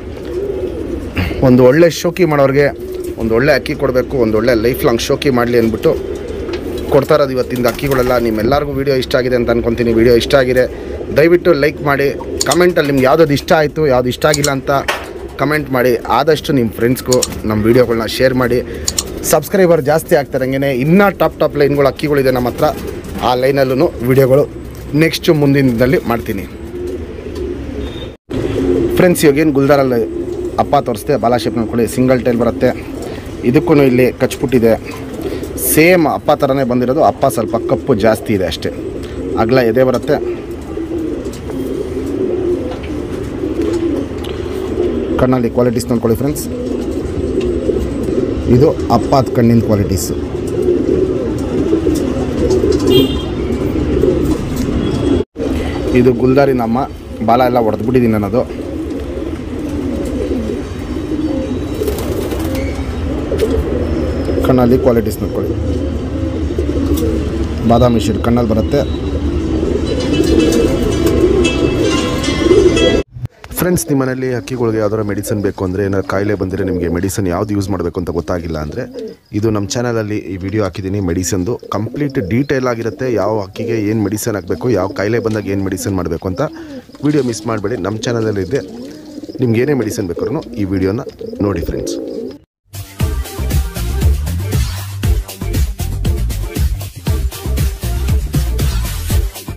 ಒಂದು ಒಳ್ಳೆ ಶೋಕಿ ಮಾಡೋರಿಗೆ ಒಂದು ಒಳ್ಳೆ ಅಕ್ಕಿ ಕೊಡಬೇಕು ಒಂದು ಒಳ್ಳೆ ಲೈಫ್ ಲಾಂಗ್ ಶೋಕಿ ಮಾಡಲಿ ಅಂದ್ಬಿಟ್ಟು ಕೊಡ್ತಾ ಇರೋದು ಇವತ್ತಿಂದ ಅಕ್ಕಿಗಳೆಲ್ಲ ನಿಮ್ಮೆಲ್ಲರಿಗೂ ವಿಡಿಯೋ ಇಷ್ಟ ಆಗಿದೆ ಅಂತ ಅನ್ಕೊತೀನಿ ವಿಡಿಯೋ ಇಷ್ಟ ಆಗಿದೆ ದಯವಿಟ್ಟು ಲೈಕ್ ಮಾಡಿ ಕಮೆಂಟಲ್ಲಿ ನಿಮ್ಗೆ ಯಾವುದಾದ್ರು ಇಷ್ಟ ಆಯಿತು ಯಾವುದು ಇಷ್ಟ ಆಗಿಲ್ಲ ಅಂತ ಕಮೆಂಟ್ ಮಾಡಿ ಆದಷ್ಟು ನಿಮ್ಮ ಫ್ರೆಂಡ್ಸ್ಗೂ ನಮ್ಮ ವೀಡಿಯೋಗಳನ್ನ ಶೇರ್ ಮಾಡಿ ಸಬ್ಸ್ಕ್ರೈಬರ್ ಜಾಸ್ತಿ ಆಗ್ತಾರಂಗೆ ಇನ್ನೂ ಟಾಪ್ ಟಾಪ್ ಲೈನ್ಗಳು ಅಕ್ಕಿಗಳಿದೆ ನಮ್ಮ ಹತ್ರ ಆ ಲೈನಲ್ಲೂ ವೀಡಿಯೋಗಳು ನೆಕ್ಸ್ಟು ಮುಂದಿನ ದಿನದಲ್ಲಿ ಮಾಡ್ತೀನಿ ಫ್ರೆಂಡ್ಸ್ ಇವಾಗೇನು ಗುಲ್ದಾರಲ್ಲಿ ಅಪ್ಪ ತೋರಿಸ್ತೆ ಬಾಲ ಶೇಪ್ ನೋಡ್ಕೊಳ್ಳಿ ಸಿಂಗಲ್ ಟೈಲ್ ಬರುತ್ತೆ ಇದಕ್ಕೂ ಇಲ್ಲಿ ಕಚ್ಬಿಟ್ಟಿದೆ ಸೇಮ್ ಅಪ್ಪ ಥರನೇ ಬಂದಿರೋದು ಅಪ್ಪ ಸ್ವಲ್ಪ ಕಪ್ಪು ಜಾಸ್ತಿ ಇದೆ ಅಷ್ಟೇ ಅಗಲ ಎದೆ ಬರುತ್ತೆ ಕಣ್ಣಲ್ಲಿ ಕ್ವಾಲಿಟೀಸ್ ನೋಡ್ಕೊಳ್ಳಿ ಫ್ರೆಂಡ್ಸ್ ಇದು ಅಪ್ಪದ ಕಣ್ಣಿನ ಕ್ವಾಲಿಟೀಸು ಇದು ಗುಲ್ದಾರಿನ ಅಮ್ಮ ಬಾಲ ಎಲ್ಲ ಹೊಡೆದ್ಬಿಟ್ಟಿದ್ದೀನಿ ಅನ್ನೋದು ಕಣ್ಣಲ್ಲಿ ಕ್ವಾಲಿಟೀಸ್ ನೋಡ್ಕೊಳ್ಳಿ ಬಾದಾಮಿ ಶೀಟ್ ಕಣ್ಣಲ್ಲಿ ಬರುತ್ತೆ ಫ್ರೆಂಡ್ಸ್ ನಿಮ್ಮ ಮನೇಲಿ ಹಕ್ಕಿಗಳಿಗೆ ಯಾವ್ದಾರ ಮೆಡಿಸನ್ ಬೇಕು ಅಂದರೆ ಏನಾದ್ರು ಕಾಯಿಲೆ ಬಂದರೆ ನಿಮಗೆ ಮೆಡಿಸನ್ ಯಾವ್ದು ಯೂಸ್ ಮಾಡಬೇಕು ಅಂತ ಗೊತ್ತಾಗಿಲ್ಲ ಅಂದರೆ ಇದು ನಮ್ಮ ಚಾನಲಲ್ಲಿ ಈ ವಿಡಿಯೋ ಹಾಕಿದ್ದೀನಿ ಮೆಡಿಸನ್ದು ಕಂಪ್ಲೀಟ್ ಡೀಟೇಲ್ ಆಗಿರುತ್ತೆ ಯಾವ ಹಕ್ಕಿಗೆ ಏನು ಮೆಡಿಸನ್ ಹಾಕಬೇಕು ಯಾವ ಕಾಯಿಲೆ ಬಂದಾಗ ಏನು ಮೆಡಿಸನ್ ಮಾಡಬೇಕು ಅಂತ ವಿಡಿಯೋ ಮಿಸ್ ಮಾಡಬೇಡಿ ನಮ್ಮ ಚಾನಲಲ್ಲಿ ಇದೆ ನಿಮ್ಗೆ ಏನೇ ಮೆಡಿಸನ್ ಬೇಕಾದ್ರೂ ಈ ವಿಡಿಯೋನ ನೋಡಿ ಫ್ರೆಂಡ್ಸ್